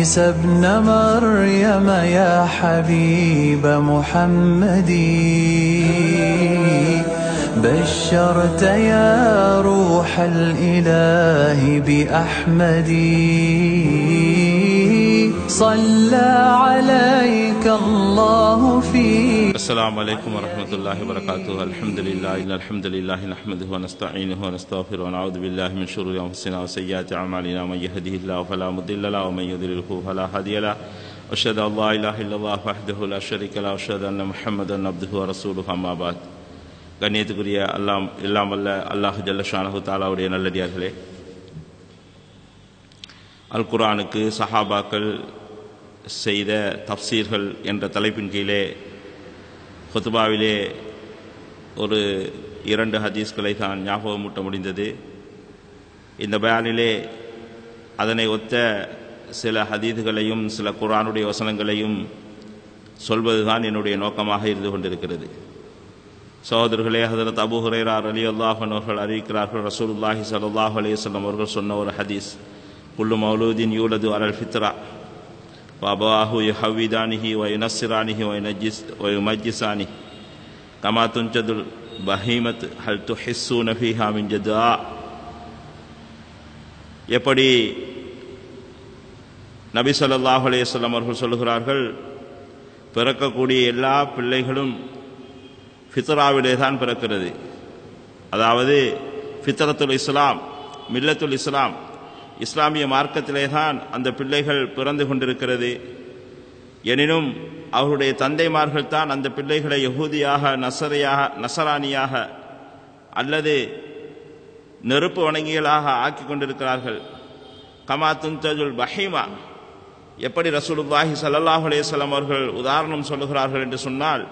عيسى ابن مريم يا حبيب محمد بشرت يا روح الإله بأحمد صلى عليك الله في السلام عليكم ورحمة الله وبركاته الحمد لله إن الحمد لله نحمده ونستعينه ونستغفره ونعوذ بالله من شرور أنفسنا وسيئات أعمالنا من يهده الله فلا مضل له ومن يضلله فلا هادي له وأشهد أن لا إله إلا الله وحده لا شريك له وأشهد أن محمدا عبده ورسوله أما بعد கண்ணியத்துக்குரிய அல்லாம் எல்லாம் வல்ல அல்லாஹ் ஜல்லஷானஹு தாலாவுடைய நல்லடியார்களே அல் குர்ஆனுக்கு சஹாபாக்கள் செய்த தப்சீர்கள் என்ற தலைப்பின் கீழே ஹுத்துபாவிலே ஒரு இரண்டு ஹதீஸ்களை தான் ஞாபகமூட்ட முடிந்தது இந்த பயானிலே அதனை ஒத்த சில ஹதீதுகளையும் சில குர்ஆனுடைய வசனங்களையும் சொல்வதுதான் என்னுடைய நோக்கமாக இருந்து கொண்டிருக்கிறது சகோதரர்களே ஹதரத் அபு ஹுரேரார் அலி அல்லாஹன் அவர்கள் அறிவிக்கிறார்கள் ரசூலுல்லாஹி ஸல்லல்லாஹு அலைஹி வஸல்லம் அவர்கள் சொன்ன ஒரு ஹதீஸ் குல்லு மௌலூதின் யூலது அலல் ஃபித்ரா وأبواه يحودانه وينصرانه وينجس ويمجسانه كما تنجد البهيمة هل تحسون فيها من جداء எப்படி நபி ஸல்லல்லாஹு அலைஹி வஸல்லம் அவர்கள் சொல்லுகிறார்கள் பிறக்கக்கூடிய எல்லா பிள்ளைகளும் ஃபித்ராவிலே தான் பிறக்கிறது அதாவது ஃபித்ரத்துல் இஸ்லாம் மில்லத்துல் இஸ்லாம் இஸ்லாமிய மார்க்கத்திலே தான் அந்த பிள்ளைகள் பிறந்து கொண்டிருக்கிறது எனினும் அவருடைய தந்தைமார்கள் தான் அந்த பிள்ளைகளை யகூதியாக நசரையாக நசராணியாக அல்லது நெருப்பு வணங்கிகளாக ஆக்கி கொண்டிருக்கிறார்கள் கமா துந்தஜுல் பஹீமா எப்படி ரசூலுல்லாஹி ஸல்லல்லாஹு அலைஹி வஸல்லம் அவர்கள் உதாரணம் சொல்லுகிறார்கள் என்று சொன்னால்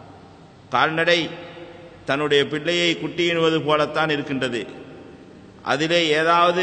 கால்நடை தன்னுடைய பிள்ளையை குட்டியிடுவது போலத்தான் இருக்கின்றது அதிலே ஏதாவது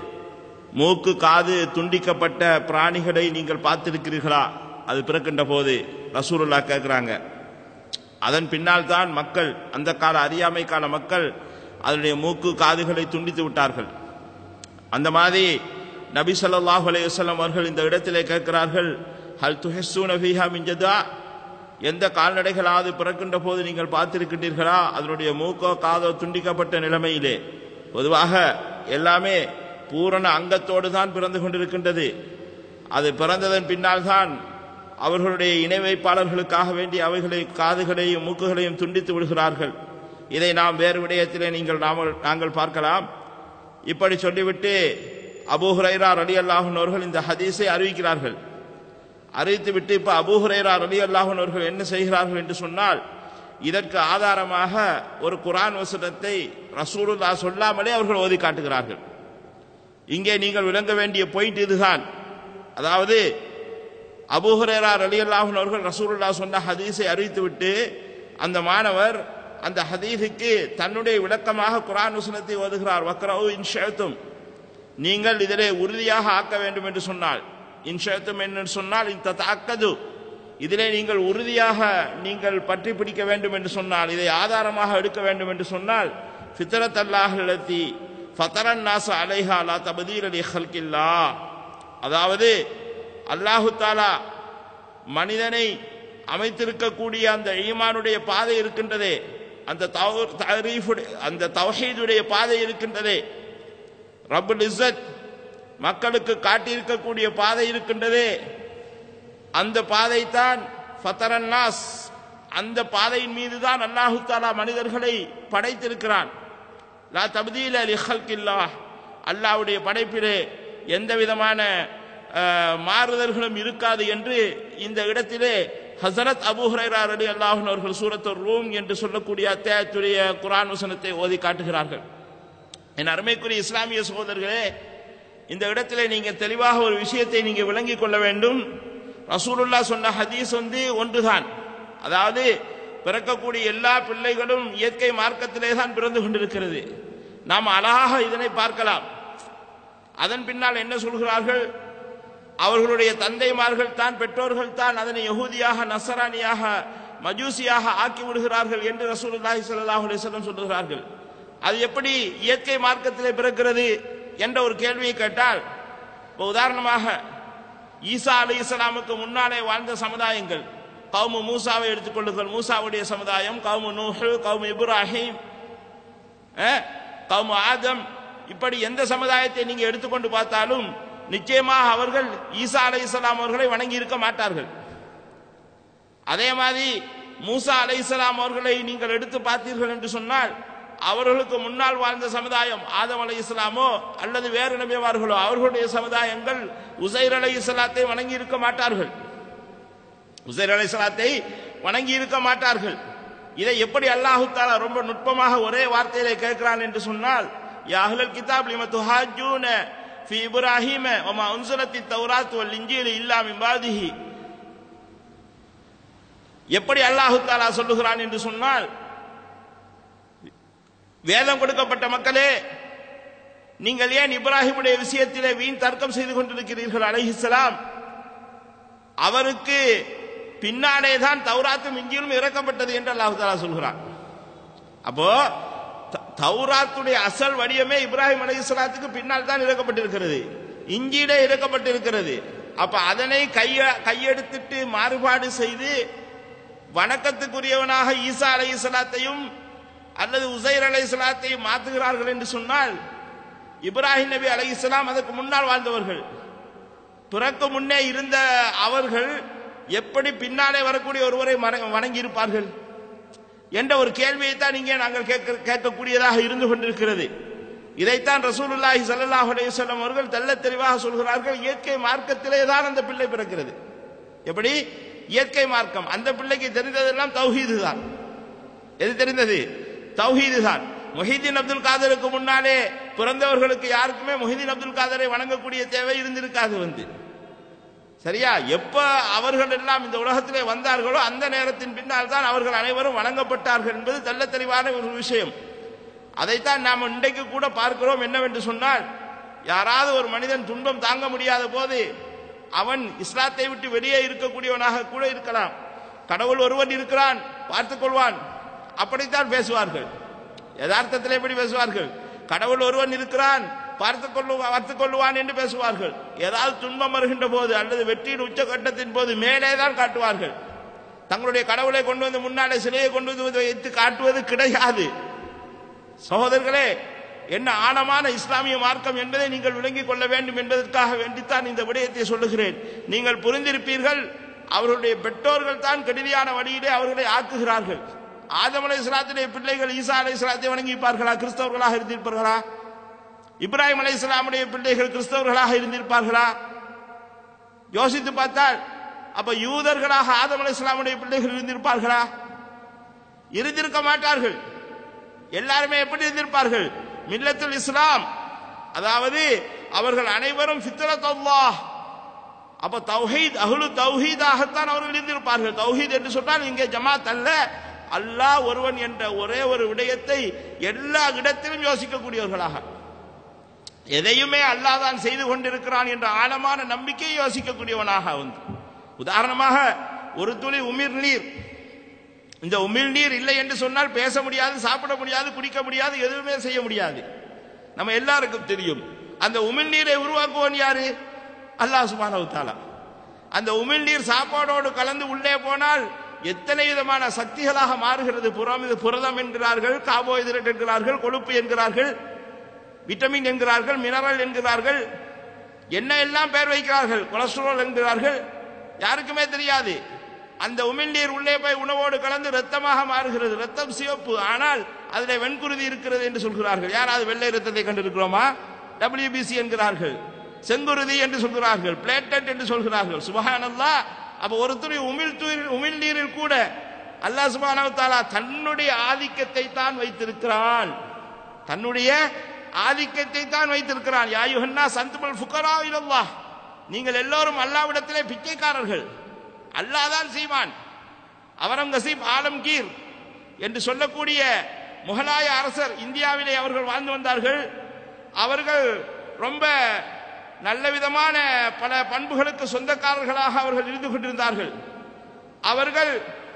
மூக்கு காது துண்டிக்கப்பட்ட பிராணிகளை நீங்கள் பார்த்திருக்கிறீர்களா அது பிறக்கின்ற போது ரசூலுல்லா கேட்குறாங்க அதன் பின்னால் தான் மக்கள் அந்த கால அறியாமை கால மக்கள் அதனுடைய மூக்கு காதுகளை துண்டித்து விட்டார்கள் அந்த மாதிரி நபி ஸல்லல்லாஹு அலைஹி வஸல்லம் அவர்கள் இந்த இடத்திலே கேட்கிறார்கள் ஹல் துஹஸ்ஸூன ஃபீஹா மின் ஜதா எந்த கால்நடைகளாவது பிறக்கின்ற போது நீங்கள் பார்த்திருக்கின்றீர்களா அதனுடைய மூக்கோ காதோ துண்டிக்கப்பட்ட நிலைமையிலே பொதுவாக எல்லாமே பூரண அங்கத்தோடு தான் பிறந்து கொண்டிருக்கின்றது அது பிறந்ததன் பின்னால் தான் அவர்களுடைய இணை வைப்பாளர்களுக்காக வேண்டி அவைகளை காதுகளையும் மூக்குகளையும் துண்டித்து விடுகிறார்கள் இதை நாம் வேறு விடயத்திலே நீங்கள் நாமல் நாங்கள் பார்க்கலாம் இப்படி சொல்லிவிட்டு அபூஹுரைரா ரலி அல்லாஹன் அவர்கள் இந்த ஹதீஸை அறிவிக்கிறார்கள் அறிவித்துவிட்டு இப்போ அபூஹுரைரா ரலி அல்லாஹன் அவர்கள் என்ன செய்கிறார்கள் என்று சொன்னால் இதற்கு ஆதாரமாக ஒரு குரான் வசனத்தை ரசூலுல்லா சொல்லாமலே அவர்கள் ஓதி காட்டுகிறார்கள் இங்கே நீங்கள் விளங்க வேண்டிய பாயிண்ட் இதுதான் அதாவது அபூஹரேரா அலி அல்லாஹன் அவர்கள் ரசூலுல்லா சொன்ன ஹதீஸை அறிவித்துவிட்டு அந்த மாணவர் அந்த ஹதீஸுக்கு தன்னுடைய விளக்கமாக குரான் வசனத்தை ஓதுகிறார் வக்ரவு இன்ஷத்தும் நீங்கள் இதிலே உறுதியாக ஆக்க வேண்டும் என்று சொன்னால் இன்ஷத்தும் என்று சொன்னால் இந்த தாக்கது இதிலே நீங்கள் உறுதியாக நீங்கள் பற்றி பிடிக்க வேண்டும் என்று சொன்னால் இதை ஆதாரமாக எடுக்க வேண்டும் என்று சொன்னால் ஃபித்ரத் அல்லாஹி ஃபதரன் நாச அலைஹா லா தபதீர் அலி ஹல்கில்லா அதாவது அல்லாஹு தாலா மனிதனை அமைத்திருக்கக்கூடிய அந்த ஈமானுடைய பாதை இருக்கின்றதே அந்த தரீஃபுடைய அந்த தவஹீதுடைய பாதை இருக்கின்றதே ரப்புல் இஸ்ஸத் மக்களுக்கு காட்டியிருக்கக்கூடிய பாதை இருக்கின்றதே அந்த பாதை தான் ஃபதரன் நாஸ் அந்த பாதையின் மீது தான் அல்லாஹு தாலா மனிதர்களை படைத்திருக்கிறான் லா தப்தீல அலி ஹல்கில்லா அல்லாவுடைய படைப்பிலே எந்த விதமான மாறுதல்களும் இருக்காது என்று இந்த இடத்திலே ஹசரத் அபு ஹுரைரா அலி அல்லாஹன் அவர்கள் சூரத்தர் ரூம் என்று சொல்லக்கூடிய அத்தியாயத்துடைய குரான் வசனத்தை ஓதி காட்டுகிறார்கள் என் அருமைக்குரிய இஸ்லாமிய சகோதரர்களே இந்த இடத்திலே நீங்க தெளிவாக ஒரு விஷயத்தை நீங்க விளங்கிக் கொள்ள வேண்டும் ரசூலுல்லா சொன்ன ஹதீஸ் வந்து ஒன்றுதான் அதாவது பிறக்கக்கூடிய எல்லா பிள்ளைகளும் இயற்கை மார்க்கத்திலே தான் பிறந்து கொண்டிருக்கிறது நாம் அழகாக இதனை பார்க்கலாம் அதன் பின்னால் என்ன சொல்கிறார்கள் அவர்களுடைய தந்தைமார்கள் தான் பெற்றோர்கள் தான் அதனை யகூதியாக நசரானியாக மஜூசியாக ஆக்கி விடுகிறார்கள் என்று ரசூலுல்லாஹி ஸல்லல்லாஹு அலைஹி வஸல்லம் சொல்லுகிறார்கள் அது எப்படி இயற்கை மார்க்கத்திலே பிறக்கிறது என்ற ஒரு கேள்வியை கேட்டால் இப்போ உதாரணமாக ஈசா அலி இஸ்லாமுக்கு முன்னாலே வாழ்ந்த சமுதாயங்கள் கவுமு மூசாவை எடுத்துக்கொள்ளுங்கள் மூசாவுடைய சமுதாயம் கவுமு நூஹு கவுமு இப்ராஹிம் அஹ், கவுமு ஆதம் இப்படி எந்த சமுதாயத்தை நீங்க எடுத்துக்கொண்டு பார்த்தாலும் நிச்சயமாக அவர்கள் ஈசா அலை இஸ்லாம் அவர்களை வணங்கி இருக்க மாட்டார்கள் அதே மாதிரி மூசா அலை இஸ்லாம் அவர்களை நீங்கள் எடுத்து பார்த்தீர்கள் என்று சொன்னால் அவர்களுக்கு முன்னால் வாழ்ந்த சமுதாயம் ஆதம் அலை இஸ்லாமோ அல்லது வேறு நபியவார்களோ அவர்களுடைய சமுதாயங்கள் உசைர் அலை இஸ்லாத்தை வணங்கி இருக்க மாட்டார்கள் உசைர் அலை இஸ்லாத்தை வணங்கி இருக்க மாட்டார்கள் இதை எப்படி அல்லாஹு தாலா ரொம்ப நுட்பமாக ஒரே வார்த்தையிலே கேட்கிறான் என்று சொன்னால் யாஹ்லல் கிதாப் லிம துஹாஜூன ஃபி இப்ராஹீம வமா உன்சுலத்தி தௌராத் வல் இன்ஜீல் இல்லா மின் பாதிஹி எப்படி அல்லாஹு தாலா சொல்லுகிறான் என்று சொன்னால் வேதம் கொடுக்கப்பட்ட மக்களே நீங்கள் ஏன் இப்ராஹிமுடைய விஷயத்திலே வீண் தர்க்கம் செய்து கொண்டிருக்கிறீர்கள் அலைஹிஸ்ஸலாம் அவருக்கு பின்னாலே தான் தௌராத்தும் இஞ்சிலும் இறக்கப்பட்டது என்று அல்லாஹு தாலா சொல்கிறான் அப்போ த- தௌராத்துடைய அசல் வடிவமே இப்ராஹிம் அலைஹிஸ்ஸலாத்துக்கு பின்னால் தான் இறக்கப்பட்டிருக்கிறது இஞ்சியிலே இறக்கப்பட்டிருக்கிறது அப்ப அதனை கைய கையெடுத்துட்டு மாறுபாடு செய்து வணக்கத்துக்குரியவனாக ஈசா அலைஹிஸ்ஸலாத்தையும் அல்லது உசைர் அலைஹிஸ்ஸலாத்தையும் மாற்றுகிறார்கள் என்று சொன்னால் இப்ராஹிம் நபி அலைஹிஸ்ஸலாம் அதற்கு முன்னால் வாழ்ந்தவர்கள் பிறக்கு முன்னே இருந்த அவர்கள் எப்படி பின்னாலே வரக்கூடிய ஒருவரை மற- வணங்கி இருப்பார்கள் என்ற ஒரு கேள்வியை தான் இங்கே நாங்கள் கேட்க கேட்கக்கூடியதாக இருந்து கொண்டிருக்கிறது இதைத்தான் ரசூலுல்லாஹி ஸல்லல்லாஹு அலைஹி வஸல்லம் அவர்கள் தெள்ளத் தெளிவாக சொல்கிறார்கள் இயற்கை மார்க்கத்திலே தான் அந்த பிள்ளை பிறக்கிறது எப்படி இயற்கை மார்க்கம் அந்த பிள்ளைக்கு தெரிந்ததெல்லாம் தௌஹீது தான் எது தெரிந்தது தௌஹீது தான் முஹிதீன் அப்துல் காதருக்கு முன்னாலே பிறந்தவர்களுக்கு யாருக்குமே முஹிதீன் அப்துல் காதரை வணங்கக்கூடிய தேவை இருந்திருக்காது வந்து சரியா எப்ப அவர்கள் எல்லாம் இந்த உலகத்திலே வந்தார்களோ அந்த நேரத்தின் பின்னால் தான் அவர்கள் அனைவரும் வணங்கப்பட்டார்கள் என்பது தெள்ள தெளிவான ஒரு விஷயம் அதைத்தான் நாம் இன்றைக்கு கூட பார்க்கிறோம் என்னவென்று சொன்னால் யாராவது ஒரு மனிதன் துன்பம் தாங்க முடியாத போது அவன் இஸ்லாத்தை விட்டு வெளியே இருக்கக்கூடியவனாக கூட இருக்கலாம் கடவுள் ஒருவன் இருக்கிறான் பார்த்துக் கொள்வான் அப்படித்தான் பேசுவார்கள் யதார்த்தத்தில் எப்படி பேசுவார்கள் கடவுள் ஒருவன் இருக்கிறான் பார்த்துக் கொள்ளு பார்த்துக் கொள்ளுவான் என்று பேசுவார்கள் ஏதாவது துன்பம் வருகின்ற போது அல்லது வெற்றியின் உச்சகட்டத்தின் போது மேலே தான் காட்டுவார்கள் தங்களுடைய கடவுளை கொண்டு வந்து முன்னாலே சிலையை கொண்டு வந்து வைத்து காட்டுவது கிடையாது சகோதரர்களே என்ன ஆழமான இஸ்லாமிய மார்க்கம் என்பதை நீங்கள் விளங்கிக் கொள்ள வேண்டும் என்பதற்காக வேண்டித்தான் இந்த விடயத்தை சொல்லுகிறேன் நீங்கள் புரிந்திருப்பீர்கள் அவர்களுடைய பெற்றோர்கள் தான் கெடுதியான வழியிலே அவர்களை ஆக்குகிறார்கள் ஆதம் அலை இஸ்லாத்துடைய பிள்ளைகள் ஈசா அலை இஸ்லாத்தை வணங்கிப்பார்களா கிறிஸ்தவர்களாக இருந்திருப்பார்களா இப்ராஹிம் அலை இஸ்லாமுடைய பிள்ளைகள் கிறிஸ்தவர்களாக இருந்திருப்பார்களா யோசித்து பார்த்தால் அப்ப யூதர்களாக ஆதம் அலை இஸ்லாமுடைய பிள்ளைகள் இருந்திருப்பார்களா இருந்திருக்க மாட்டார்கள் எல்லாருமே எப்படி இருந்திருப்பார்கள் மில்லத்துல் இஸ்லாம் அதாவது அவர்கள் அனைவரும் ஃபித்ரத் அல்லாஹ் அப்ப தௌஹீத் அஹ்லு தௌஹீதாகத்தான் அவர்கள் இருந்திருப்பார்கள் தௌஹீத் என்று சொன்னால் இங்கே ஜமாத் அல்ல அல்லாஹ் ஒருவன் என்ற ஒரே ஒரு விடயத்தை எல்லா இடத்திலும் யோசிக்கக்கூடியவர்களாக எதையுமே அல்லாஹ் தான் செய்து கொண்டிருக்கிறான் என்ற ஆழமான நம்பிக்கையை யோசிக்கக்கூடியவனாக வந்து உதாரணமாக ஒரு துளி உமிர் நீர் இந்த உமிழ் நீர் இல்லை என்று சொன்னால் பேச முடியாது சாப்பிட முடியாது குடிக்க முடியாது எதுவுமே செய்ய முடியாது நம்ம எல்லாருக்கும் தெரியும் அந்த உமிழ் நீரை உருவாக்குவோன் யாரு அல்லாஹ் சுப்ஹானஹு தஆலா அந்த உமிழ் நீர் சாப்பாடோடு கலந்து உள்ளே போனால் எத்தனை விதமான சக்திகளாக மாறுகிறது புறம் இது புரதம் என்கிறார்கள் கார்போஹைட்ரேட் என்கிறார்கள் கொழுப்பு என்கிறார்கள் விட்டமின் என்கிறார்கள் மினரல் என்கிறார்கள் என்ன எல்லாம் பெயர் வைக்கிறார்கள் கொலஸ்ட்ரால் என்கிறார்கள் யாருக்குமே தெரியாது அந்த உமிழ்நீர் உள்ளே போய் உணவோடு கலந்து ரத்தமாக மாறுகிறது ரத்தம் சிவப்பு ஆனால் அதில் வெண்குருதி இருக்கிறது என்று சொல்கிறார்கள் யாராவது வெள்ளை ரத்தத்தை கண்டிருக்கிறோமா WBC என்கிறார்கள் செங்குருதி என்று சொல்கிறார்கள் பிளேட்டட் என்று சொல்கிறார்கள் சுபஹானல்லா அப்ப ஒரு துணி உமிழ் தூரில் உமிழ் நீரில் கூட அல்லாஹ் சுப்ஹானஹு தஆலா தன்னுடைய ஆதிக்கத்தை தான் வைத்திருக்கிறான் தன்னுடைய ஆதிக்கத்தை தான் வைத்திருக்கிறான் யாயுஹன்னா சந்துமல் ஃபுகரா இலல்லாஹ் நீங்கள் எல்லோரும் அல்லாவிடத்திலே பிச்சைக்காரர்கள் அல்லாஹ் தான் செய்வான் அவரம் கசீப் ஆலம்கீர் என்று சொல்லக்கூடிய முகலாய அரசர் இந்தியாவிலே அவர்கள் வாழ்ந்து வந்தார்கள் அவர்கள் ரொம்ப நல்ல விதமான பல பண்புகளுக்கு சொந்தக்காரர்களாக அவர்கள் இருந்து கொண்டிருந்தார்கள் அவர்கள்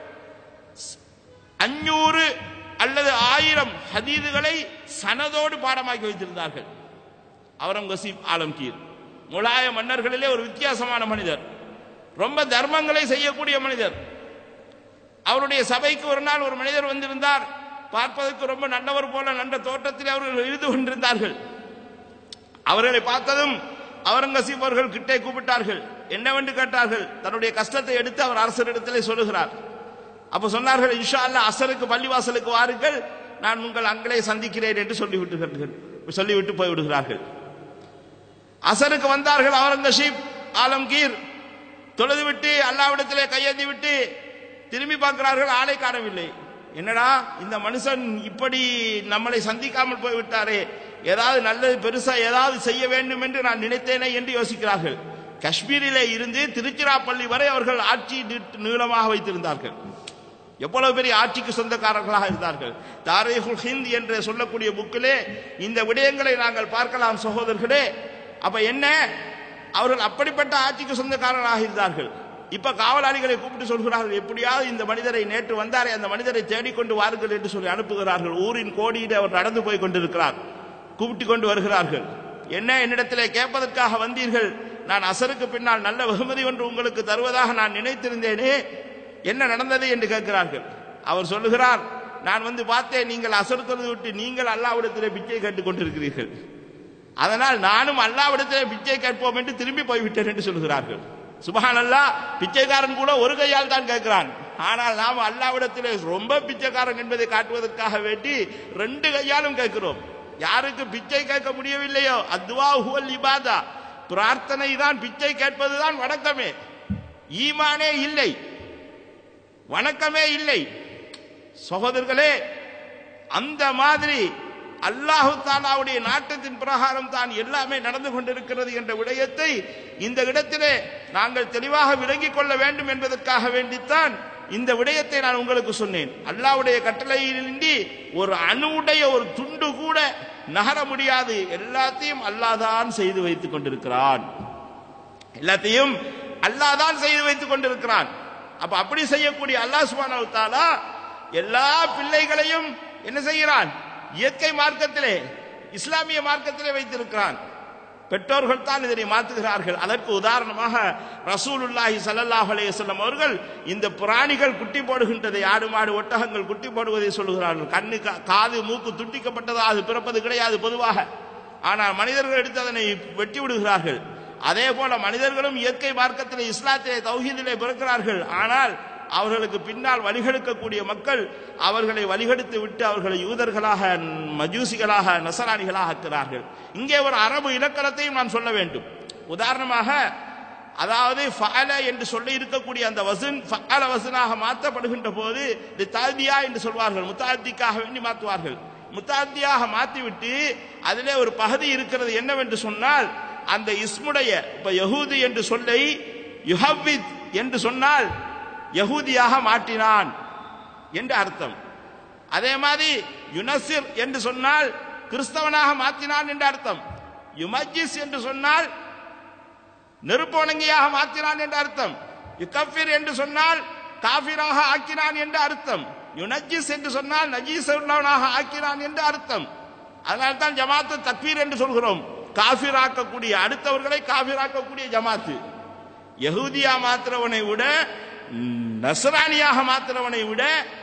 அஞ்சூறு அல்லது ஆயிரம் ஹதீதுகளை சனதோடு பாடமாக்கி வைத்திருந்தார்கள் அவரங்கசீப் ஆலம்கீர் முலாய மன்னர்களிலே ஒரு வித்தியாசமான மனிதர் ரொம்ப தர்மங்களை செய்யக்கூடிய மனிதர் அவருடைய சபைக்கு ஒரு நாள் ஒரு மனிதர் வந்திருந்தார் பார்ப்பதற்கு ரொம்ப நல்லவர் போல நல்ல தோட்டத்தில் அவர்கள் இருந்து கொண்டிருந்தார்கள் அவர்களை பார்த்ததும் அவுரங்கசீப் அவர்கள் கிட்டே கூப்பிட்டார்கள் என்னவென்று கேட்டார்கள் தன்னுடைய கஷ்டத்தை எடுத்து அவர் அரசரிடத்திலே சொல்லுகிறார் அப்ப சொன்னார்கள் இன்ஷா அல்லாஹ் அசருக்கு பள்ளிவாசலுக்கு வாருங்கள் நான் உங்கள் அங்களே சந்திக்கிறேன் என்று சொல்லிவிட்டு சொல்லிவிட்டு போய்விடுகிறார்கள் அசருக்கு வந்தார்கள் அவுரங்கசீப் ஆலம்கீர் தொழுதுவிட்டு அல்லாவிடத்திலே கையேந்தி விட்டு திரும்பி பார்க்கிறார்கள் ஆளை காணவில்லை என்னடா இந்த மனுஷன் இப்படி நம்மளை சந்திக்காமல் போய்விட்டாரே ஏதாவது நல்லது பெருசா ஏதாவது செய்ய வேண்டும் என்று நான் நினைத்தேனே என்று யோசிக்கிறார்கள் காஷ்மீரிலே இருந்து திருச்சிராப்பள்ளி வரை அவர்கள் ஆட்சி நீட்- நீளமாக வைத்திருந்தார்கள் எவ்வளவு பெரிய ஆட்சிக்கு சொந்தக்காரர்களாக இருந்தார்கள் தாரீகுல் ஹிந்த் என்று சொல்லக்கூடிய புக்கிலே இந்த விடயங்களை நாங்கள் பார்க்கலாம் சகோதரர்களே அப்ப என்ன அவர்கள் அப்படிப்பட்ட ஆட்சிக்கு சொந்தக்காரர்களாக இருந்தார்கள் இப்ப காவலாளிகளை கூப்பிட்டு சொல்கிறார்கள் எப்படியாவது இந்த மனிதரை நேற்று வந்தாரே அந்த மனிதரை தேடிக்கொண்டு வாருங்கள் என்று சொல்லி அனுப்புகிறார்கள் ஊரின் கோடியிலே அவர் நடந்து போய் கொண்டிருக்கிறார் கூப்பிட்டு கொண்டு வருகிறார்கள் என்ன என்னிடத்திலே கேட்பதற்காக வந்தீர்கள் நான் அசருக்கு பின்னால் நல்ல வெகுமதி ஒன்று உங்களுக்கு தருவதாக நான் நினைத்திருந்தேனே என்ன நடந்தது என்று கேட்கிறார்கள் அவர் சொல்லுகிறார் நான் வந்து பார்த்தேன் நீங்கள் அசர் தொழுது விட்டு நீங்கள் அல்லாவிடத்திலே பிச்சை கேட்டுக் கொண்டிருக்கிறீர்கள் அதனால் நானும் அல்லாவிடத்திலே பிச்சை கேட்போம் என்று திரும்பி போய்விட்டேன் என்று சொல்கிறார்கள் சுபஹான் அல்லாஹ் பிச்சைக்காரன் கூட ஒரு கையால் தான் கேட்கிறான் ஆனால் நாம் அல்லாவிடத்திலே ரொம்ப பிச்சைக்காரன் என்பதை காட்டுவதற்காக வேண்டி ரெண்டு கையாலும் கேட்கிறோம் யாருக்கு பிச்சை கேட்க முடியவில்லையோ அத்வா ஹுவல் இபாதா பிரார்த்தனை தான் பிச்சை கேட்பதுதான் வணக்கமே ஈமானே இல்லை வணக்கமே இல்லை சகோதரர்களே அந்த மாதிரி அல்லாஹு தாலாவுடைய நாட்டத்தின் பிரகாரம் தான் எல்லாமே நடந்து கொண்டிருக்கிறது என்ற விடயத்தை இந்த இடத்திலே நாங்கள் தெளிவாக விளங்கிக் கொள்ள வேண்டும் என்பதற்காக வேண்டித்தான் இந்த விடயத்தை நான் உங்களுக்கு சொன்னேன் அல்லாஹ்வுடைய கட்டளையின்றி ஒரு அணுவுடைய ஒரு துண்டு கூட நகர முடியாது எல்லாத்தையும் அல்லாஹ் தான் செய்து வைத்துக் கொண்டிருக்கிறான் எல்லாத்தையும் அல்லாஹ் தான் செய்து வைத்துக் கொண்டிருக்கிறான் அப்ப அப்படி செய்யக்கூடிய அல்லாஹ் சுப்ஹானஹு வ தஆலா எல்லா பிள்ளைகளையும் என்ன செய்கிறான் இயற்கை மார்க்கத்திலே இஸ்லாமிய மார்க்கத்திலே வைத்திருக்கிறான் பெற்றோர்கள் தான் இதனை மாற்றுகிறார்கள் அதற்கு உதாரணமாக ரசூலுல்லாஹி ஸல்லல்லாஹு அலைஹி வஸல்லம் அவர்கள் இந்த பிராணிகள் குட்டி போடுகின்றதை ஆடு மாடு ஒட்டகங்கள் குட்டி போடுவதை சொல்லுகிறார்கள் கண்ணு கா- காது மூக்கு துண்டிக்கப்பட்டதா அது பிறப்பது கிடையாது பொதுவாக ஆனால் மனிதர்கள் எடுத்து அதனை வெட்டி விடுகிறார்கள் அதே போல மனிதர்களும் இயற்கை மார்க்கத்திலே இஸ்லாத்திலே தௌஹீதிலே பிறக்கிறார்கள் ஆனால் அவர்களுக்கு பின்னால் வழிகெடுக்கக்கூடிய மக்கள் அவர்களை வழிகெடுத்து விட்டு அவர்களை யூதர்களாக மஜூசிகளாக நசராணிகளாக ஆக்கிறார்கள் இங்கே ஒரு அரபு இலக்கணத்தையும் நான் சொல்ல வேண்டும் உதாரணமாக அதாவது ஃபஅல என்று சொல்லி இருக்கக்கூடிய அந்த வசன் ஃபஅல வசனாக மாற்றப்படுகின்ற போது இது தாதியா என்று சொல்வார்கள் முத்தாத்திக்காக வேண்டி மாற்றுவார்கள் முத்தாத்தியாக மாற்றிவிட்டு அதிலே ஒரு பகுதி இருக்கிறது என்னவென்று சொன்னால் அந்த இஸ்முடைய இப்ப யஹூதி என்று சொல்லை யுஹவ்வித் என்று சொன்னால் யஹூதியாக மாற்றினான் என்று அர்த்தம் அதே மாதிரி யுனசிர் என்று சொன்னால் கிறிஸ்தவனாக மாற்றினான் என்று அர்த்தம் யுமஜிஸ் என்று சொன்னால் நெருப்பு வணங்கியாக மாற்றினான் என்று அர்த்தம் யுகஃபிர் என்று சொன்னால் காஃபிராக ஆக்கினான் என்று அர்த்தம் யுனஜிஸ் என்று சொன்னால் நஜீஸ் உள்ளவனாக ஆக்கினான் என்று அர்த்தம் அதனால தான் ஜமாத்து தக்வீர் என்று சொல்கிறோம் காஃபிராக்கக்கூடிய அடுத்தவர்களை காஃபிராக்கக்கூடிய ஜமாத்து யஹூதியா மாத்திரவனை விட ம், நஸ்ரானியாக மாத்திரவனை விட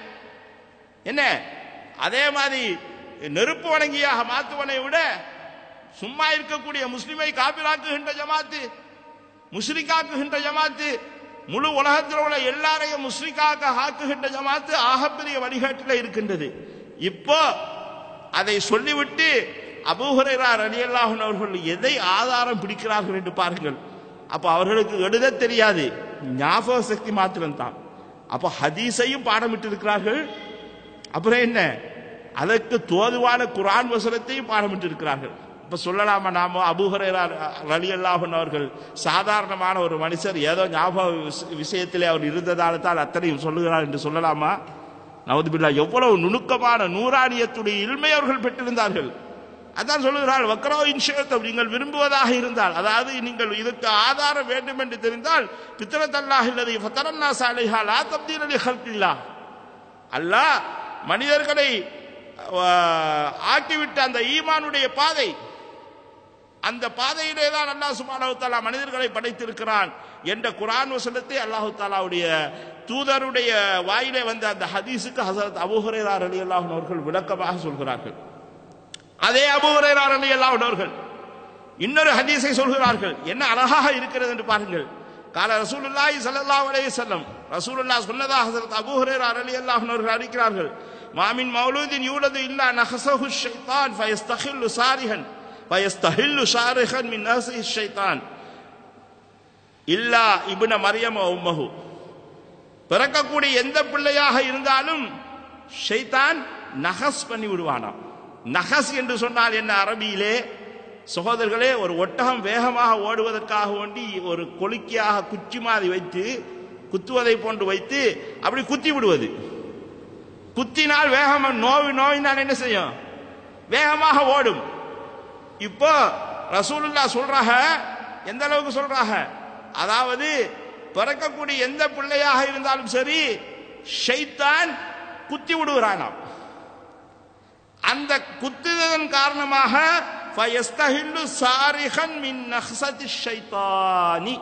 என்ன அதே மாதிரி நெருப்பு வணங்கியாக மாத்துவனை விட சும்மா இருக்கக்கூடிய முஸ்லிமை காபிராக்குகின்ற ஜமாத்து முஸ்லிக்காக்குகின்ற ஜமாத்து முழு உலகத்தில் உள்ள எல்லாரையும் முஸ்லிக்காக ஆக்குகின்ற ஜமாத்து ஆகப்பெரிய வழிகாட்டில் இருக்கின்றது இப்போ அதை சொல்லிவிட்டு அபூஹுரைரா ரலியல்லாஹு அவர்கள் எதை ஆதாரம் பிடிக்கிறார்கள் என்று பாருங்கள் அப்ப அவர்களுக்கு எழுத தெரியாது ஞாபக சக்தி மாத்திரம்தான் அப்ப ஹதீஸையும் பாடமிட்டு இருக்கிறார்கள் அப்புறம் என்ன அதற்கு தோதுவான குரான் வசனத்தையும் பாடமிட்டு இருக்கிறார்கள் இப்ப சொல்லலாமா நாம அபூஹரேரா ரலி அல்லாஹன் அவர்கள் சாதாரணமான ஒரு மனுஷர் ஏதோ ஞாபக விஷ- விஷயத்திலே அவர் இருந்ததால தான் அத்தனையும் சொல்லுகிறார் என்று சொல்லலாமா நவதுபில்லா எவ்வளவு நுணுக்கமான நூறானியத்துடைய இல்மை அவர்கள் பெற்றிருந்தார்கள் அதான் சொல்லுகிறாள் வக்ரோ இன்ஷேத்தம் நீங்கள் விரும்புவதாக இருந்தால் அதாவது நீங்கள் இதற்கு ஆதாரம் வேண்டும் என்று தெரிந்தால் பித்தரத்தல்லாஹ் இல்லதை ஃபத்தரன்னா சாலிஹா லா தப்தீல் அலி ஹல்கில்லா அல்லாஹ் மனிதர்களை ஆஹ், ஆக்கிவிட்ட அந்த ஈமானுடைய பாதை அந்த பாதையிலே தான் அல்லாஹ் சுப்ஹானஹு தஆலா மனிதர்களை படைத்திருக்கிறான் என்ற குர்ஆன் வசனத்தை அல்லாஹ் தாலாவுடைய தூதருடைய வாயிலே வந்த அந்த ஹதீஸுக்கு ஹசரத் அபூ ஹுரைரா ரலியல்லாஹு அன்ஹு அவர்கள் விளக்கமாக சொல்கிறார்கள் அதே அபூ ஹுரைரா ரலியல்லாஹு அன்ஹு அவர்கள் இன்னொரு ஹதீஸை சொல்கிறார்கள் என்ன அழகாக இருக்கிறது என்று பாருங்கள் கால ரசூலுல்லாஹி ஸல்லல்லாஹு அலைஹி வஸல்லம் ரசூலுல்லாஹ் சொன்னதாக ஹஜரத் அபூ ஹுரைரா ரலியல்லாஹு அன்ஹு அவர்கள் அறிவிக்கிறார்கள் மாமின் மௌலூதின் யூலது இல்லா நஹஸஹு ஷைத்தான் ஃபயஸ்தஹில்லு சாரிஹன் ஃபயஸ்தஹில்லு சாரிஹன் மின் நஹஸிஹி ஷைத்தான் இல்லா இப்ன மரியம் வ உம்மஹு பிறக்கக்கூடிய எந்த பிள்ளையாக இருந்தாலும் ஷைத்தான் நஹஸ் பண்ணி விடுவானாம் நஹஸ் என்று சொன்னால் என்ன அரபியிலே சகோதரர்களே ஒரு ஒட்டகம் வேகமாக ஓடுவதற்காக வேண்டி ஒரு கொலுக்கியாக குச்சி மாதிரி வைத்து குத்துவதை போன்று வைத்து அப்படி குத்தி விடுவது குத்தினால் வேகமாக நோய் நோயினால் என்ன செய்யும் வேகமாக ஓடும் இப்போ ரசூலுல்லா சொல்றாங்க எந்த அளவுக்கு சொல்றாங்க அதாவது பிறக்கக்கூடிய எந்த பிள்ளையாக இருந்தாலும் சரி ஷைத்தான் குத்தி விடுகிறானாம் அந்த குத்துதன் காரணமாக ஃபயஸ்தஹில்லு சாரிஹன் மின் நஹ்சதி ஷைத்தானி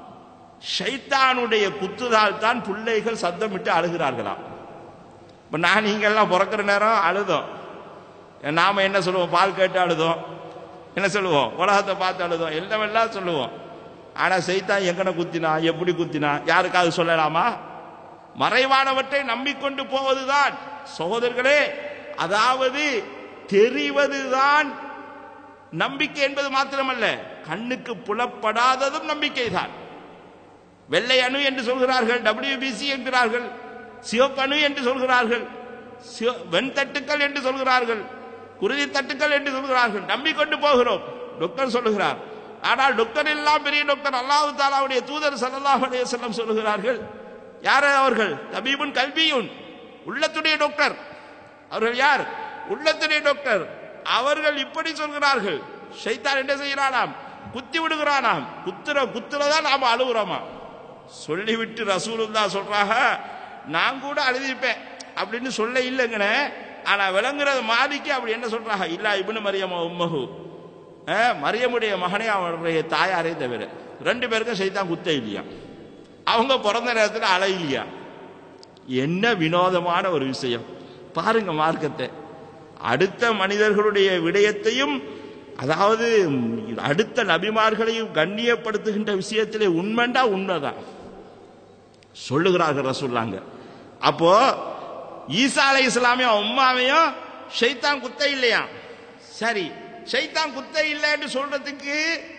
ஷைத்தானுடைய குத்துதால் தான் பிள்ளைகள் சத்தமிட்டு அழுகிறார்களாம் இப்போ நான் நீங்கள்லாம் பிறக்கிற நேரம் அழுதோம் நாம என்ன சொல்லுவோம் பால் கேட்டு அழுதோம் என்ன சொல்லுவோம் உலகத்தை பார்த்து அழுதோம் எல்லாம் சொல்லுவோம் ஆனா செய்தான் எங்கன குத்தினா எப்படி குத்தினா யாருக்காவது சொல்லலாமா மறைவானவற்றை நம்பிக்கொண்டு போவதுதான் சகோதரர்களே அதாவது தெரிவதுதான் நம்பிக்கை என்பது மாத்திரமல்ல கண்ணுக்கு புலப்படாததும் நம்பிக்கை தான் வெள்ளை அணு என்று சொல்கிறார்கள் டபிள்யூபிசி என்கிறார்கள் சிவப்பணு என்று சொல்கிறார்கள் சிவ- வெண்தட்டுக்கள் என்று சொல்கிறார்கள் குருதி தட்டுக்கள் என்று சொல்கிறார்கள் நம்பிக்கொண்டு போகிறோம் டாக்டர் சொல்லுகிறார் ஆனால் டாக்டர் எல்லாம் பெரிய டாக்டர் அல்லாஹு தாலாவுடைய தூதர் ஸல்லல்லாஹு அலைஹி வஸல்லம் சொல்லுகிறார்கள் யார் அவர்கள் தபீபுன் கல்வியுன் உள்ளத்துடைய டாக்டர் அவர்கள் யார் உள்ளத்துடைய டாக்டர் அவர்கள் இப்படி சொல்கிறார்கள் ஷைத்தான் என்ன செய்கிறானாம் குத்தி விடுகிறானாம் குத்துற குத்துறதான் நாம அழுகுறோமா சொல்லிவிட்டு ரசூலுல்லா சொல்றாங்க நான் கூட அழுதிருப்பேன் அப்படின்னு சொல்ல இல்லைங்கண்ணே ஆனா விளங்குறது மாதிரிக்கு அப்படி என்ன சொல்றாங்க இல்ல இப்னு மரியம் உம்மஹு அஹ், மரியமுடைய மகனே அவருடைய தாயாரே தவிர ரெண்டு பேருக்கும் சைத்தான் குத்த இல்லையா அவங்க பிறந்த நேரத்தில் அலையிலையா என்ன வினோதமான ஒரு விஷயம் பாருங்க மார்க்கத்தை அடுத்த மனிதர்களுடைய விடயத்தையும் அதாவது அடுத்த நபிமார்களையும் கண்ணியப்படுத்துகின்ற விஷயத்திலே உண்மைண்டா உண்மைதான் சொல்லுகிறார்கள் ரசூல்லாங்க அப்போ ஈசா அலை இஸ்லாமிய உம்மாவையும் ஷைத்தான் குத்த இல்லையா சரி ஷைத்தான் குத்த இல்லைன்னு சொல்றதுக்கு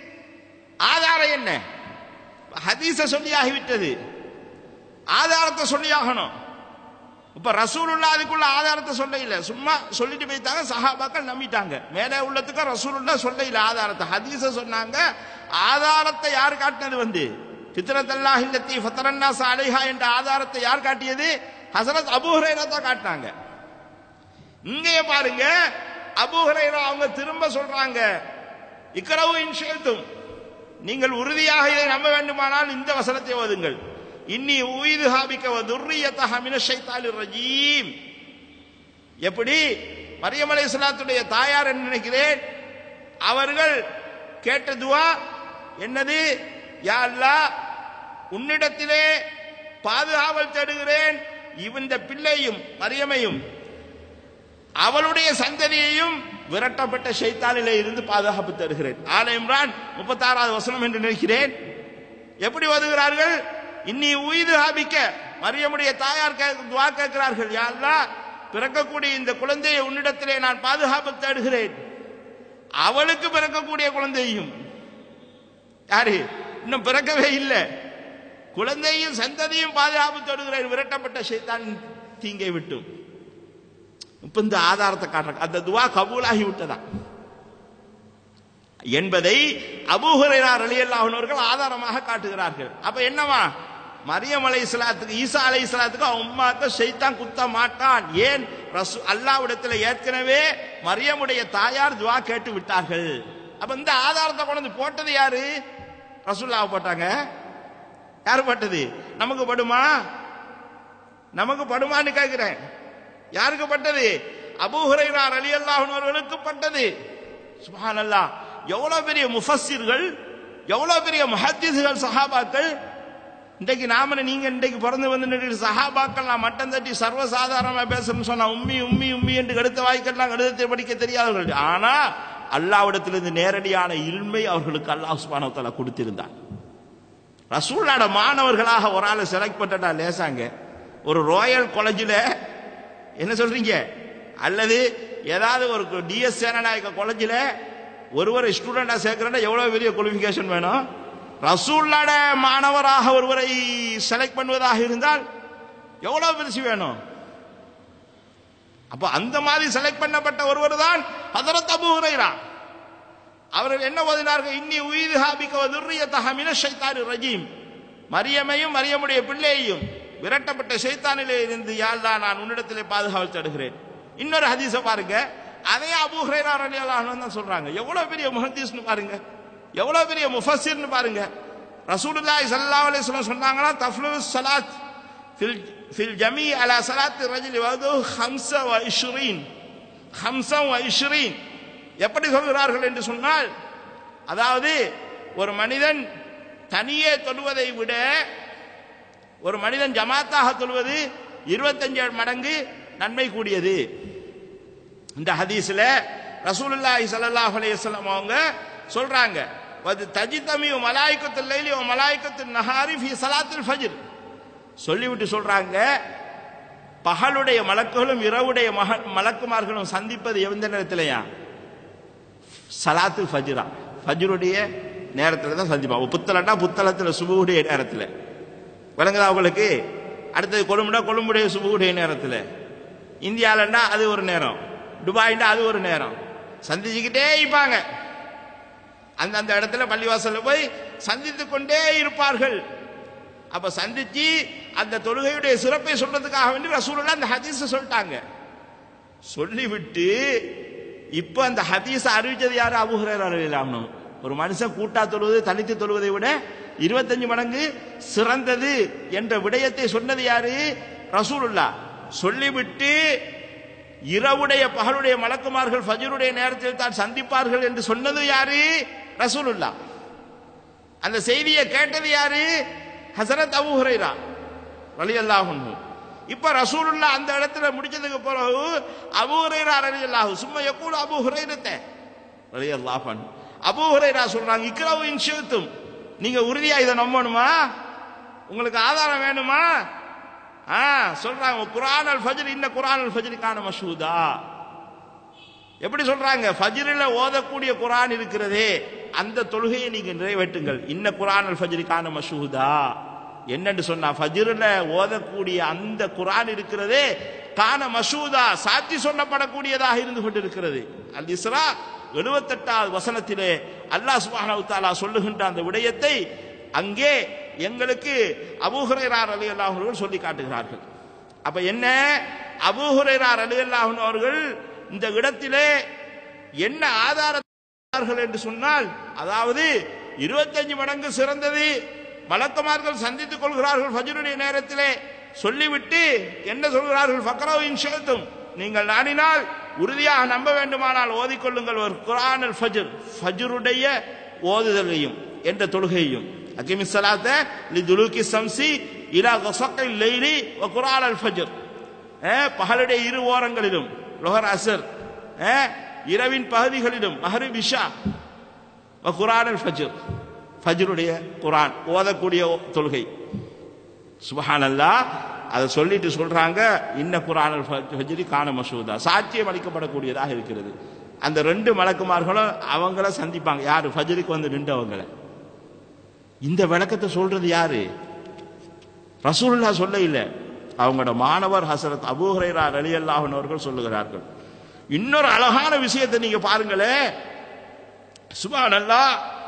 ஆதாரம் என்ன ஹதீஸ சொல்லி ஆகிவிட்டது ஆதாரத்தை சொல்லி ஆகணும் இப்ப ரசூலுல்லா அதுக்குள்ள ஆதாரத்தை சொல்ல இல்ல சும்மா சொல்லிட்டு போயிட்டாங்க சஹாபாக்கள் நம்பிட்டாங்க மேலே உள்ளதுக்கு ரசூலுல்லா சொல்ல இல்ல ஆதாரத்தை ஹதீஸ சொன்னாங்க ஆதாரத்தை யார் காட்டினது வந்து ஃபித்ரத்தல்லாஹ் இல்லத்தி ஃபத்தரன்னா சாலிஹா என்ற ஆதாரத்தை யார் காட்டியது ஹசரத் அபூ ஹுரைரா தான் காட்டினாங்க இங்கேயே பாருங்க அபூ ஹுரைரா அவங்க திரும்ப சொல்றாங்க இக்கரவு இன்ஷேல்தும் நீங்கள் உறுதியாக இதை நம்ப வேண்டுமானால் இந்த வசனத்தை ஓதுங்கள் இன்னி உயிது ஹாபிக்க துர்ரியத்தஹ மின ஷைத்தானிர் ரஜீம் எப்படி மரியம் அலைஹிஸ்ஸலாத்துடைய தாயார் என்று நினைக்கிறேன் அவர்கள் கேட்ட துவா என்னது யா அல்லாஹ் உன்னிடத்திலே பாதுகாவல் தேடுகிறேன் இந்த பிள்ளையும் மரியமையும் அவளுடைய சந்ததியையும் விரட்டப்பட்ட ஷைத்தானிலே இருந்து பாதுகாப்பு தருகிறேன் ஆல இம்ரான் முப்பத்தாறாவது வசனம் என்று நினைக்கிறேன் எப்படி ஓதுகிறார்கள் இன்னி உயிது ஆபிக்க மரியமுடைய தாயார் கே- துவா கேட்கிறார்கள் யா அல்லாஹ் பிறக்கக்கூடிய இந்த குழந்தையை உன்னிடத்திலே நான் பாதுகாப்பு தேடுகிறேன் அவளுக்கு பிறக்கக்கூடிய குழந்தையும் யாரு இன்னும் பிறக்கவே இல்லை குழந்தையும் சந்ததியும் பாதுகாப்பு தேடுகிறேன் விரட்டப்பட்ட ஷைத்தான் தீங்கை விட்டும் இப்ப இந்த ஆதாரத்தை காட்டுறாங்க அந்த துவா கபூலாகி விட்டதா என்பதை அபூஹுரைரார் அலியல்லாஹர்கள் ஆதாரமாக காட்டுகிறார்கள் அப்ப என்னவா மரியம் அலை இஸ்லாத்துக்கு ஈசா அலை இஸ்லாத்துக்கு அவன் உம்மாக்கு ஷைத்தான் குத்த மாட்டான் ஏன் ரசூ அல்லாவிடத்தில் ஏற்கனவே மரியமுடைய தாயார் துவா கேட்டு விட்டார்கள் அப்ப இந்த ஆதாரத்தை கொண்டு வந்து போட்டது யாரு ரசூல்லாவை போட்டாங்க யாரு போட்டது நமக்கு படுமா நமக்கு படுமான்னு கேட்கிறேன் யாருக்கு பட்டது அபூ ஹுரைரா ரலியல்லாஹு அவர்களுக்கு பட்டது சுப்ஹானல்லாஹ் எவ்வளவு பெரிய முஃபஸ்ஸிர்கள் எவ்வளவு பெரிய முஹத்திஸ்கள் சஹாபாக்கள் இன்றைக்கு நாம நீங்க இன்றைக்கு பிறந்து வந்து நின்று சஹாபாக்கள் நான் மட்டம் தட்டி சர்வசாதாரணமா பேசணும்னு சொன்னா உம்மி உம்மி உம்மி என்று கடுத்த வாய்க்கெல்லாம் கடுதத்தை படிக்க தெரியாதவர்கள் ஆனா அல்லாவிடத்திலிருந்து நேரடியான இல்மை அவர்களுக்கு அல்லாஹ் சுப்ஹானஹு வ தஆலா கொடுத்திருந்தான் ரசூலோட மாணவர்களாக ஒரு ஆளை செலக்ட் பண்ணிட்டா லேசாங்க ஒரு ராயல் காலேஜில் என்ன சொல்றீங்க அல்லது ஏதாவது ஒரு டிஎஸ் சேனநாயக காலேஜில் ஒருவரை ஸ்டூடெண்டா சேர்க்கிறேன்னா எவ்வளவு பெரிய குவாலிஃபிகேஷன் வேணும் ரசூல்லாட மாணவராக ஒருவரை செலக்ட் பண்ணுவதாக இருந்தால் எவ்வளவு பெருசு வேணும் அப்ப அந்த மாதிரி செலக்ட் பண்ணப்பட்ட ஒருவர் தான் ஹதரத் அபூ ஹுரைரா அவர்கள் என்ன ஓதினார்கள் இன்னி உயிர் ஹாபிக்க துர்ரியத்தக மின ஷைத்தானி ரஜீம் மரியமையும் மரியமுடைய பிள்ளையையும் விரட்டப்பட்ட ஷைத்தானிலே இருந்து யாழ்லா நான் உன்னிடத்திலே பாதுகாவல் தடுகிறேன் இன்னொரு ஹதீஸ பாருங்க அதே அபூ ஹுரைரா ரலியல்லாஹு அன்ஹு தான் சொல்றாங்க எவ்வளவு பெரிய முஹத்தீஸ்னு பாருங்க எவ்வளவு பெரிய முஃபஸ்ஸிர்னு பாருங்க ரசூலுல்லாஹி ஸல்லல்லாஹு அலைஹி வஸல்லம் சொன்னாங்கன்னா தஃப்லு ஸலாத் ஃபில் ஃபில் ஜமீ அலா ஸலாத்தி ரஜுலி வது 25 25 எப்படி சொல்கிறார்கள் என்று சொன்னால் அதாவது ஒரு மனிதன் தனியே தொழுவதை விட ஒரு மனிதன் ஜமாத்தாக தொழுவது இருபத்தஞ்சு மடங்கு நன்மை கூடியது இந்த ஹதீஸ்ல ரசூலுல்லாஹி ஸல்லல்லாஹு அலைஹி வஸல்லம் அவங்க சொல்றாங்க வது தஜிதமி மலாய்க்கத்துல் லைலி வ மலாய்க்கத்துன் நஹாரி ஃபி ஸலாத்தில் ஃபஜ்ர் சொல்லிவிட்டு சொல்றாங்க பகலுடைய மலக்குகளும் இரவுடைய மக மலக்குமார்களும் சந்திப்பது எந்த நேரத்திலையா சலாத்து ஃபஜ்ரா ஃபஜ்ருடைய நேரத்தில் தான் சந்திப்பாங்க புத்தலன்னா புத்தளத்தில் சுபுடைய நேரத்தில் விளங்குதா உங்களுக்கு அடுத்தது கொழும்புனா கொழும்புடைய சுபுடைய நேரத்தில் இந்தியாவிலன்னா அது ஒரு நேரம் துபாய்னா அது ஒரு நேரம் சந்திச்சுக்கிட்டே இருப்பாங்க அந்த அந்த இடத்துல பள்ளிவாசல்ல போய் சந்தித்து கொண்டே இருப்பார்கள் அப்ப சந்திச்சு அந்த தொழுகையுடைய சிறப்பை சொல்றதுக்காக வேண்டி ரசூலுல்லாஹ் அந்த ஹதீஸ சொல்லிட்டாங்க சொல்லிவிட்டு இப்ப அந்த ஹதீஸ அறிவிச்சது யாரு அபூ ஹுரைரா ரலியல்லாஹு அன்ஹு ஒரு மனுஷன் கூட்டா தொழுவது தனித்து தொழுவதை விட இருபத்தஞ்சு மடங்கு சிறந்தது என்ற விடயத்தை சொன்னது யாரு ரசூலுல்லா சொல்லிவிட்டு இரவுடைய பகலுடைய மலக்குமார்கள் ஃபஜ்ருடைய நேரத்தில் தான் சந்திப்பார்கள் என்று சொன்னது யாரு ரசூலுல்லா அந்த செய்தியை கேட்டது யாரு ஹசரத் அபூ ஹுரைரா ரலியல்லாஹு அன்ஹு இப்ப ரசூலுல்லா அந்த இடத்துல முடிச்சதுக்கு பிறகு அபூ ஹுரைரா ரலியல்லாஹு சும்மா யக்கூல் அபூ ஹுரைரத்தை ரலியல்லாஹு அன்ஹு அபூ ஹுரைரா சொல்றாங்க இக்ரவு இன்ஷித்தும் நீங்க உறுதியா இதை நம்பணுமா உங்களுக்கு ஆதாரம் வேணுமா ஆ சொல்றாங்க குரான் அல் ஃபஜ்ர் இன்ன குரான் அல் ஃபஜ்ருக்கான மஷூதா எப்படி சொல்றாங்க ஃபஜ்ரில் ஓதக்கூடிய குரான் இருக்கிறதே அந்த தொழுகையை நீங்க நிறைவேற்றுங்கள் இன்ன குரான் அல் ஃபஜ்ருக்கான மஷூதா என்னன்னு சொன்னா ஃபஜ்ரில் ஓதக்கூடிய அந்த குரான் இருக்கிறதே கான மஷூதா சாத்தி சொல்லப்படக்கூடியதாக இருந்து கொண்டிருக்கிறது அல் இஸ்ரா எழுபத்தெட்டாவது வசனத்திலே அல்லாஹ் சுப்ஹானஹு தஆலா சொல்லுகின்ற அந்த விடயத்தை அங்கே எங்களுக்கு அபூஹுரைரார் அலி அல்லாஹர்கள் சொல்லி காட்டுகிறார்கள் அப்ப என்ன அபூஹுரைரார் அலி அல்லாஹன் அவர்கள் இந்த இடத்திலே என்ன ஆதாரத்தார்கள் என்று சொன்னால் அதாவது இருபத்தஞ்சு மடங்கு சிறந்தது மலக்குமார்கள் சந்தித்துக் கொள்கிறார்கள் ஃபஜ்ருடைய நேரத்திலே சொல்லிவிட்டு என்ன சொல்கிறார்கள் ஃபக்ரவின் ஷேத்தும் நீங்கள் நாடினால் உறுதியாக நம்ப வேண்டுமானால் ஓதிக்கொள்ளுங்கள் ஒரு குரான் அல் ஃபஜ்ர் ஃபஜ்ருடைய ஓதுதலையும் என்ற தொழுகையும் அகிமி சலாத்த லி துலுக்கி சம்சி இலா கசக்கில் லைலி வ குரான் அல் ஃபஜ்ர் பகலுடைய இரு ஓரங்களிலும் லொஹர் அசர் இரவின் பகுதிகளிலும் மஹரிப் இஷா வ குரான் அல் ஃபஜ்ர் ஃபஜ்ருடைய குரான் ஓதக்கூடிய தொழுகை சுபஹான் அல்லாஹ் அதை சொல்லிட்டு சொல்றாங்க இன்ன குரான் ஃபஜ்ரி கான மசூதா சாட்சியம் அளிக்கப்படக்கூடியதாக இருக்கிறது அந்த ரெண்டு மலக்குமார்களும் அவங்கள சந்திப்பாங்க யாரு ஃபஜ்ருக்கு வந்து நின்றவங்கள இந்த விளக்கத்தை சொல்றது யாரு ரசூலுல்லா சொல்ல இல்லை அவங்களோட மாணவர் ஹசரத் அபூஹரைரா அலி அல்லாஹன் அவர்கள் சொல்லுகிறார்கள் இன்னொரு அழகான விஷயத்தை நீங்க பாருங்களே சுபான் அல்லா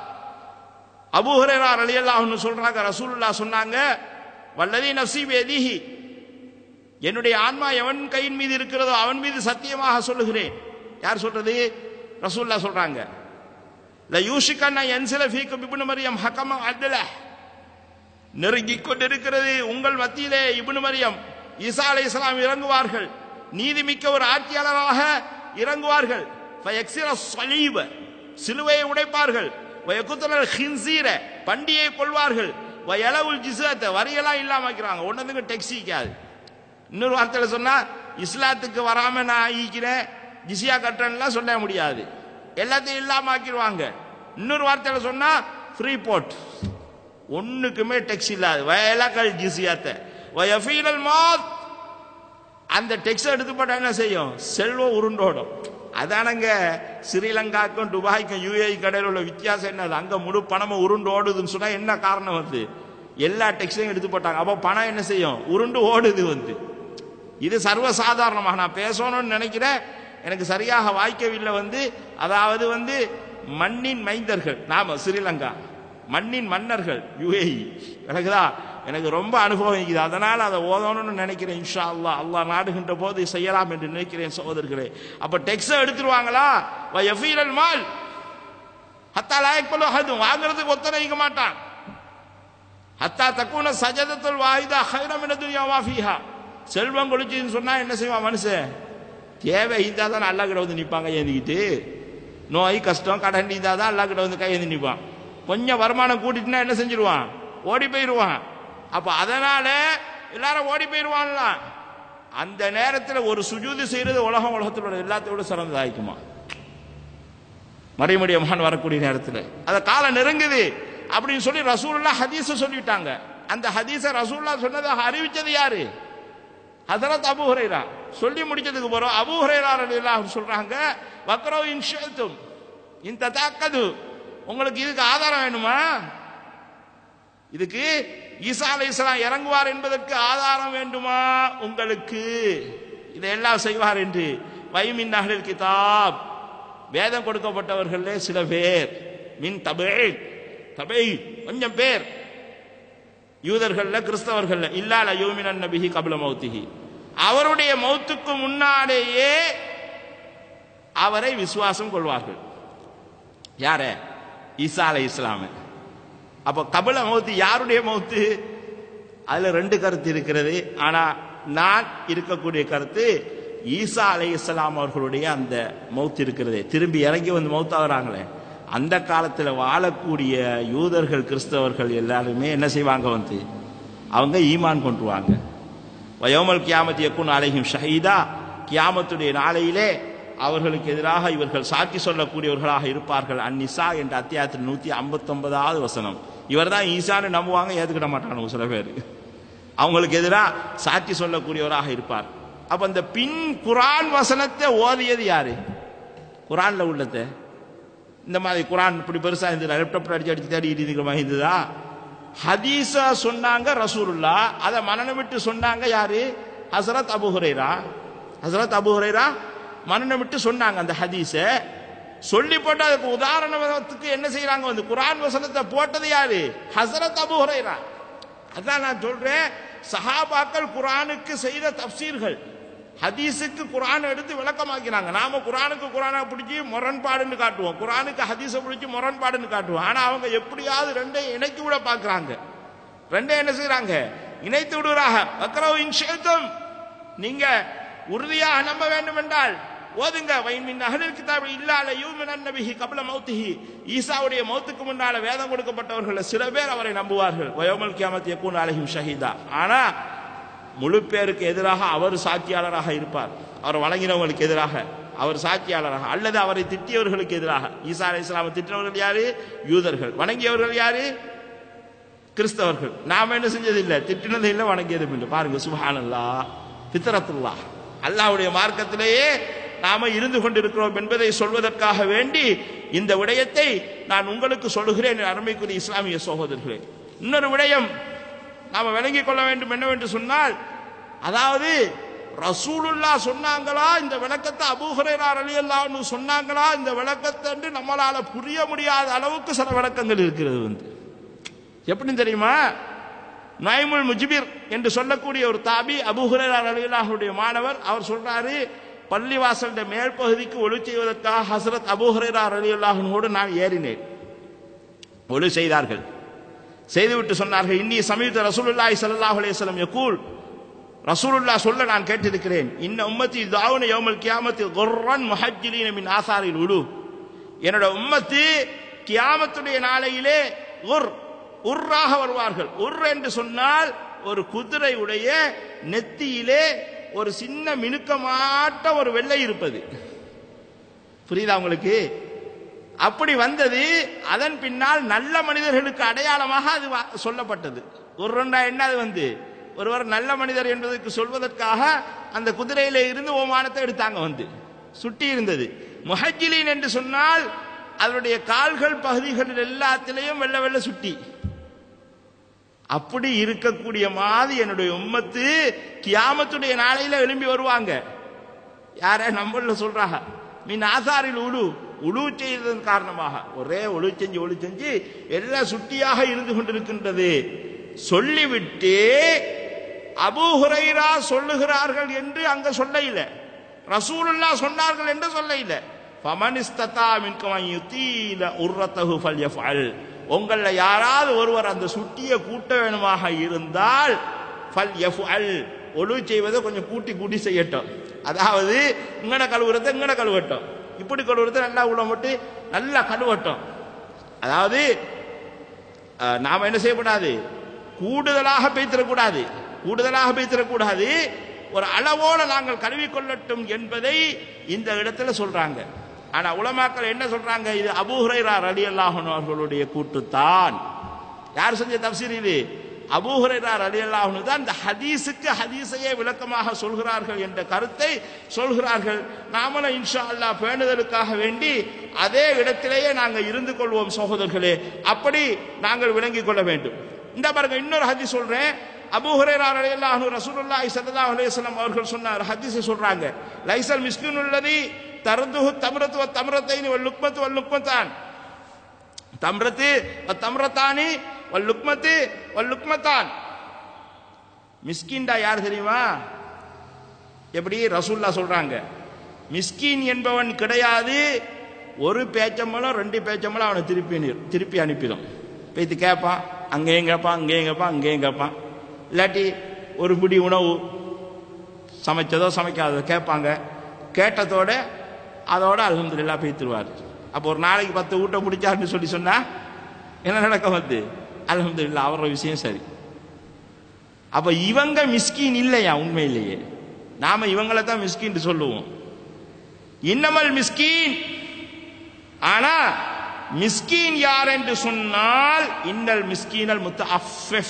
அபூஹரைரா அலி அல்லாஹன் சொல்றாங்க ரசூலுல்லா சொன்னாங்க வல்லதி நசீப் எதிஹி என்னுடைய ஆன்மா எவன் கையின் மீது இருக்கிறதோ அவன் மீது சத்தியமாக சொல்லுகிறேன் யார் சொல்றது ரசூல்லா சொல்றாங்க ல யூஷிகன்னா என்சில ஃபீக்கும் இப்னு மரியம் ஹக்கம அத்ல நெருங்கிக் கொண்டிருக்கிறது உங்கள் மத்தியிலே இப்னு மரியம் ஈசா அலை இஸ்லாம் இறங்குவார்கள் நீதிமிக்க ஒரு ஆட்சியாளராக இறங்குவார்கள் ஃபயக்ஸிர ஸலீப சிலுவையை உடைப்பார்கள் வயக்குத்தலர் ஹின்சீர பண்டியை கொள்வார்கள் வயலவுல் ஜிசாத்த வரியெல்லாம் இல்லாம வைக்கிறாங்க ஒன்னதுக்கு டெக்ஸிக்காது இன்னொரு வார்த்தையில சொன்னா இஸ்லாத்துக்கு வராம நான் ஈக்கிறேன் ஜிசியா கட்டுறேன்லாம் சொல்ல முடியாது எல்லாத்தையும் இல்லாம ஆக்கிடுவாங்க இன்னொரு வார்த்தையில சொன்னா ஃப்ரீ போர்ட் ஒண்ணுக்குமே டெக்ஸ் இல்லாது வயலக்கல் ஜிசியாத்த வயஃபீலல் மாத் அந்த டெக்ஸ் எடுத்து போட்டா என்ன செய்யும் செல்வம் உருண்டோடும் அதானங்க ஸ்ரீலங்காக்கும் துபாய்க்கும் யூஏ கடையில் உள்ள வித்தியாசம் என்னது அங்க முழு பணமும் உருண்டு ஓடுதுன்னு சொன்னா என்ன காரணம் வந்து எல்லா டெக்ஸையும் எடுத்து போட்டாங்க அப்போ பணம் என்ன செய்யும் உருண்டு ஓடுது வந்து இது சர்வசாதாரணமாக நான் பேசணும்னு நினைக்கிறேன் எனக்கு சரியாக வாய்க்கவில்லை வந்து அதாவது வந்து மண்ணின் மைந்தர்கள் நாம ஸ்ரீலங்கா மண்ணின் மன்னர்கள் யுஏஇ எனக்குதா எனக்கு ரொம்ப அனுபவம் இருக்குது அதனால் அதை ஓதணும்னு நினைக்கிறேன் இன்ஷா அல்லாஹ் அல்லாஹ் நாடுகின்ற போது செய்யலாம் என்று நினைக்கிறேன் சகோதரர்களே அப்ப டெக்ஸை எடுத்துருவாங்களா எஃபீரல் மால் ஹத்தா லாயக் பலோ ஹதும் வாங்குறதுக்கு ஒத்தனைக்க மாட்டான் ஹத்தா தக்குன சஜதத்துல் வாயுதா ஹைரம் என துனியா வாஃபிஹா செல்வம் கொளிச்சுன்னு சொன்னா என்ன செய்வான் மனுஷன் தேவை இருந்தா தான் அல்லா கிட்ட வந்து நிற்பாங்க ஏந்திக்கிட்டு நோய் கஷ்டம் கடன் இருந்தா தான் அல்லா கிட்ட வந்து கையேந்தி நிற்பான் கொஞ்சம் வருமானம் கூட்டிட்டுனா என்ன செஞ்சிருவான் ஓடி போயிடுவான் அப்ப அதனால எல்லாரும் ஓடி போயிடுவான்ல அந்த நேரத்தில் ஒரு சுஜூதி செய்யறது உலகம் உலகத்தில் உள்ள எல்லாத்தையோட சிறந்ததாய்க்குமா மறைமுடிய மகான் வரக்கூடிய நேரத்தில் அந்த காலம் நெருங்குது அப்படின்னு சொல்லி ரசூல்லா ஹதீஸ சொல்லிட்டாங்க அந்த ஹதீஸ ரசூல்லா சொன்னதாக அறிவிச்சது யாரு ஹதரத் அபு ஹுரைரா சொல்லி முடிச்சதுக்கு போறோம் அபு ஹுரைரா ரலியல்லாஹு சொல்றாங்க வக்ரோ இன்ஷத்தும் இந்த தாக்கது உங்களுக்கு இதுக்கு ஆதாரம் வேணுமா இதுக்கு ஈசா அலை இஸ்லாம் இறங்குவார் என்பதற்கு ஆதாரம் வேண்டுமா உங்களுக்கு இதையெல்லாம் செய்வார் என்று வைமின் நகரில் கிதாப் வேதம் கொடுக்கப்பட்டவர்களே சில பேர் மின் தபை தபை கொஞ்சம் பேர் யூதர்கள்ல கிறிஸ்தவர்கள்ல இல்லால யூமினன் நபிஹி கபில மௌத்திஹி அவருடைய மௌத்துக்கு முன்னாலேயே அவரை விசுவாசம் கொள்வார்கள் யார ஈசா அலை இஸ்லாமு அப்போ கபில மௌத்து யாருடைய மௌத்து அதுல ரெண்டு கருத்து இருக்கிறது ஆனா நான் இருக்கக்கூடிய கருத்து ஈசா அலை இஸ்லாம் அவர்களுடைய அந்த மௌத்து இருக்கிறது திரும்பி இறங்கி வந்து மௌத்தாகிறாங்களே அந்த காலத்தில் வாழக்கூடிய யூதர்கள் கிறிஸ்தவர்கள் எல்லாருமே என்ன செய்வாங்க வந்து அவங்க ஈமான் கொண்டுருவாங்க வயோமல் கியாமத் யக்குன் அலைஹிம் ஷஹீதா கியாமத்துடைய நாளையிலே அவர்களுக்கு எதிராக இவர்கள் சாட்சி சொல்லக்கூடியவர்களாக இருப்பார்கள் அந்நிசா என்ற அத்தியாயத்தில் நூத்தி ஐம்பத்தொன்பதாவது வசனம் இவர் தான் ஈசான்னு நம்புவாங்க ஏத்துக்கிட மாட்டானுங்க சில பேர் அவங்களுக்கு எதிராக சாட்சி சொல்லக்கூடியவராக இருப்பார் அப்ப இந்த பின் குரான் வசனத்தை ஓதியது யாரு குரான்ல உள்ளத இந்த மாதிரி குரான் இப்படி பெருசா இருந்தது லேப்டாப் அடிச்சு அடிச்சு தேடி இருக்கிற மாதிரி இருந்ததா ஹதீஸா சொன்னாங்க ரசூலுல்லா அதை மனநம் விட்டு சொன்னாங்க யாரு ஹசரத் அபு ஹுரைரா ஹசரத் அபு ஹுரைரா மனநம் விட்டு சொன்னாங்க அந்த ஹதீஸை சொல்லி போட்டு அதுக்கு உதாரணத்துக்கு என்ன செய்யறாங்க வந்து குரான் வசனத்தை போட்டது யாரு ஹசரத் அபு ஹுரைரா அதான் நான் சொல்றேன் சஹாபாக்கள் குரானுக்கு செய்த தப்சீர்கள் ஹதீஸுக்கு குரான் எடுத்து விளக்கமாக்கினாங்க நாம குரானுக்கு குரானை பிடிச்சி முரண்பாடுன்னு காட்டுவோம் குரானுக்கு ஹதீஸை பிடிச்சி முரண்பாடுன்னு காட்டுவோம் ஆனா அவங்க எப்படியாவது ரெண்டையும் இணைக்கி விட பாக்குறாங்க ரெண்டையும் என்ன செய்யறாங்க இணைத்து விடுறாங்க வக்ரவ் இன்ஷேத்தம் நீங்க உறுதியாக நம்ப வேண்டும் என்றால் ஓதுங்க வைமின் அகலில் கிதாபு இல்லால யூமினன் நபிஹி கபல மௌத்திஹி ஈசாவுடைய மௌத்துக்கு முன்னால வேதம் கொடுக்கப்பட்டவர்கள் சில பேர் அவரை நம்புவார்கள் வயோமல் கியாமத் யக்கூன் அலைஹிம் ஷஹீதா ஆனா முழு பேருக்கு எதிராக அவர் சாட்சியாளராக இருப்பார் அவர் வழங்கினவங்களுக்கு எதிராக அவர் சாட்சியாளராக அல்லது அவரை திட்டியவர்களுக்கு எதிராக ஈசா அலை இஸ்லாமை திட்டினவர்கள் யாரு யூதர்கள் வணங்கியவர்கள் யாரு கிறிஸ்தவர்கள் நாம என்ன செஞ்சது இல்லை திட்டினது இல்லை வணங்கியதும் இல்லை பாருங்க சுபஹானல்லா பித்தரத்துல்லா அல்லாஹ்வுடைய மார்க்கத்திலேயே நாம இருந்து கொண்டிருக்கிறோம் என்பதை சொல்வதற்காக வேண்டி இந்த விடயத்தை நான் உங்களுக்கு சொல்லுகிறேன் என் அருமைக்குரிய இஸ்லாமிய சகோதரர்களே இன்னொரு விடயம் நாம விளங்கிக் கொள்ள வேண்டும் என்னவென்று சொன்னால் அதாவது ரசூலுல்லா சொன்னாங்களா இந்த விளக்கத்தை அபூஹரேரா அலியல்லான்னு சொன்னாங்களா இந்த விளக்கத்தை என்று நம்மளால புரிய முடியாத அளவுக்கு சில விளக்கங்கள் இருக்கிறது வந்து எப்படி தெரியுமா நைமுல் முஜிபிர் என்று சொல்லக்கூடிய ஒரு தாபி அபூஹரேரா அலியல்லாஹுடைய மாணவர் அவர் சொல்றாரு பள்ளிவாசலுடைய மேல் பகுதிக்கு ஒளி செய்வதற்காக ஹசரத் அபூஹரேரா அலியல்லாஹனோடு நான் ஏறினேன் ஒளி செய்தார்கள் செய்துவிட்டு சொன்னார்கள் இன்னி சமீப ரசூலுல்லாஹி ஸல்லல்லாஹு அலைஹி வஸல்லம் யகூல் ரசூலுல்லாஹ் சொல்ல நான் கேட்டிருக்கிறேன் இன்ன உம்மத்தி தாவுன யௌமல் கியாமத்தில் குர்ரன் முஹஜ்ஜிலீன மின் ஆசாரில் உலு என்னோட உம்மத்து கியாமத்துடைய நாளையிலே உர் உர்ராக வருவார்கள் உர் என்று சொன்னால் ஒரு குதிரையுடைய நெத்தியிலே ஒரு சின்ன மினுக்கமாட்ட ஒரு வெள்ளை இருப்பது புரியுதா உங்களுக்கு அப்படி வந்தது அதன் பின்னால் நல்ல மனிதர்களுக்கு அடையாளமாக அது வா- சொல்லப்பட்டது ஒரு ரெண்டா என்ன அது வந்து ஒருவர் நல்ல மனிதர் என்பதற்கு சொல்வதற்காக அந்த குதிரையில இருந்து ஓமானத்தை எடுத்தாங்க வந்து சுட்டி இருந்தது முஹஜிலின் என்று சொன்னால் அதனுடைய கால்கள் பகுதிகளில் எல்லாத்திலையும் வெள்ள வெள்ள சுட்டி அப்படி இருக்கக்கூடிய மாதிரி என்னுடைய உம்மத்து கியாமத்துடைய நாளையில எழும்பி வருவாங்க யார நம்மள சொல்றாங்க மீன் ஆசாரில் உழு உழு செய்ததன் காரணமாக ஒரே ஒழு செஞ்சு ஒழு செஞ்சு எல்லாம் சுட்டியாக இருந்து கொண்டிருக்கின்றது சொல்லிவிட்டு அபூ ஹுரைரா சொல்லுகிறார்கள் என்று அங்க சொல்ல இல்லை ரசூலுல்லா சொன்னார்கள் என்று சொல்ல இல்லை ஃபமனிஸ்ததா மின்கும் அன் யுதீல உர்ரத்தஹு ஃபல்யஃபல் உங்கள யாராவது ஒருவர் அந்த சுட்டிய கூட்ட வேணுமாக இருந்தால் ஃபல் எஃப்அல் ஒழு செய்வதை கொஞ்சம் கூட்டி கூட்டி செய்யட்டும் அதாவது இங்கன கழுவுறதை இங்கன கழுவட்டும் இப்படி கழுவுறதை நல்லா உள்ள மட்டும் நல்லா கழுவட்டும் அதாவது அஹ், நாம என்ன செய்யக்கூடாது கூடுதலாக பேய்த்திடக்கூடாது கூடுதலாக பேய்த்திடக்கூடாது ஒரு அளவோட நாங்கள் கழுவிக்கொள்ளட்டும் என்பதை இந்த இடத்துல சொல்றாங்க ஆனா உலமாக்கள் என்ன சொல்றாங்க இது அபூஹுரைரா ரலி அவர்களுடைய கூட்டுத்தான் யார் செஞ்ச தப்சீர் இது அபூஹுரைரா ரலி தான் இந்த ஹதீஸுக்கு ஹதீஸையே விளக்கமாக சொல்கிறார்கள் என்ற கருத்தை சொல்கிறார்கள் நாமளும் இன்ஷா அல்லாஹ் பேணுதலுக்காக வேண்டி அதே இடத்திலேயே நாங்கள் இருந்து கொள்வோம் சகோதரர்களே அப்படி நாங்கள் விளங்கிக் கொள்ள வேண்டும் இந்த பாருங்க இன்னொரு ஹதீஸ் சொல்றேன் அபூ ஹுரைரா ரலியல்லாஹு ரசூலுல்லாஹி ஸல்லல்லாஹு அலைஹி வஸல்லம் அவர்கள் சொன்னார் ஹதீஸை சொல்றாங்க லைசல் மிஸ்கின் உள்ளதி தர்துஹு தம்ரத்து வ தம்ரத்தைனி வல் லுக்மத்து வல் லுக்மத்தான் தம்ரத்து வ தம்ரத்தானி வல் லுக்மத்து வல் லுக்மத்தான் மிஸ்கின்டா யார் தெரியுமா எப்படி ரசூல்லா சொல்றாங்க மிஸ்கின் என்பவன் கிடையாது ஒரு பேச்சம்பளம் ரெண்டு பேச்சம்பளம் அவனை திருப்பி அனு- திருப்பி அனுப்பிடும் போய்த்து கேட்பான் அங்கேயும் கேட்பான் அங்கேயும் கேட்பான் அங்கேயும் கேட்பான் இல்லாட்டி ஒரு பிடி உணவு சமைச்சதோ சமைக்காததோ கேட்பாங்க கேட்டதோட அதோட அல்ஹம்துலில்லாஹ் பேத்துருவார் அப்போ ஒரு நாளைக்கு பத்து ஊட்ட பிடிச்சாருன்னு சொல்லி சொன்னா என்ன நடக்க வந்து அல்ஹம்துலில்லாஹ் அவரோட விஷயம் சரி அப்ப இவங்க மிஸ்கின் இல்லையா உண்மையிலேயே நாம இவங்களை தான் மிஸ்கின் சொல்லுவோம் இன்னமல் மிஸ்கீன் ஆனா மிஸ்கீன் யார் என்று சொன்னால் இன்னல் மிஸ்கீனல் முத்த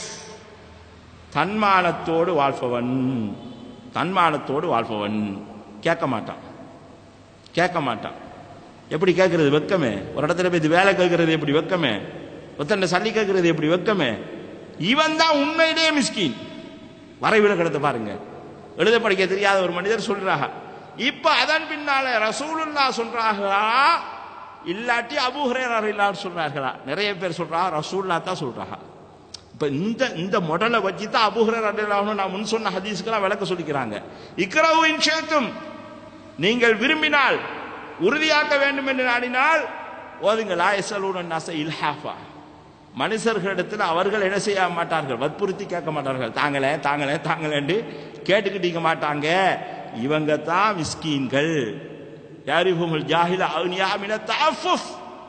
தன்மானத்தோடு வாழ்பவன் தன்மானத்தோடு வாழ்பவன் கேட்க மாட்டான் கேட்க மாட்டான் எப்படி கேட்கறது வெக்கமே ஒரு இடத்துல போய் இது வேலை கேட்கறது எப்படி வெக்கமே ஒருத்தன் சல்லி கேட்கறது எப்படி வெக்கமே இவன் தான் உண்மையிலேயே மிஸ்கின் வரைவிட கிடத்த பாருங்க எழுத படிக்க தெரியாத ஒரு மனிதர் சொல்றாங்க இப்ப அதன் பின்னால ரசூலுல்லா சொல்றாங்களா இல்லாட்டி அபூஹரேரா சொல்றார்களா நிறைய பேர் சொல்றா ரசூல்லா தான் சொல்றாங்க இப்ப இந்த இந்த மொடலை வச்சு தான் அபூஹரர் அல்லாஹ்னு நான் முன் சொன்ன ஹதீஸ்க்கெல்லாம் விளக்க சொல்லிக்கிறாங்க இக்ரவு இன்ஷேத்தும் நீங்கள் விரும்பினால் உறுதியாக்க வேண்டும் என்று நாடினால் ஓதுங்கள் ஆயசலூன் நச இல்ஹாஃபா மனுஷர்களிடத்தில் அவர்கள் என்ன செய்ய மாட்டார்கள் வற்புறுத்தி கேட்க மாட்டார்கள் தாங்களே தாங்களே தாங்களேன்னு கேட்டுக்கிட்டீங்க மாட்டாங்க இவங்க தான் மிஸ்கீன்கள் யாரிஃபுமுல் ஜாஹில அவ்னியா மின தஅஃபுஃப்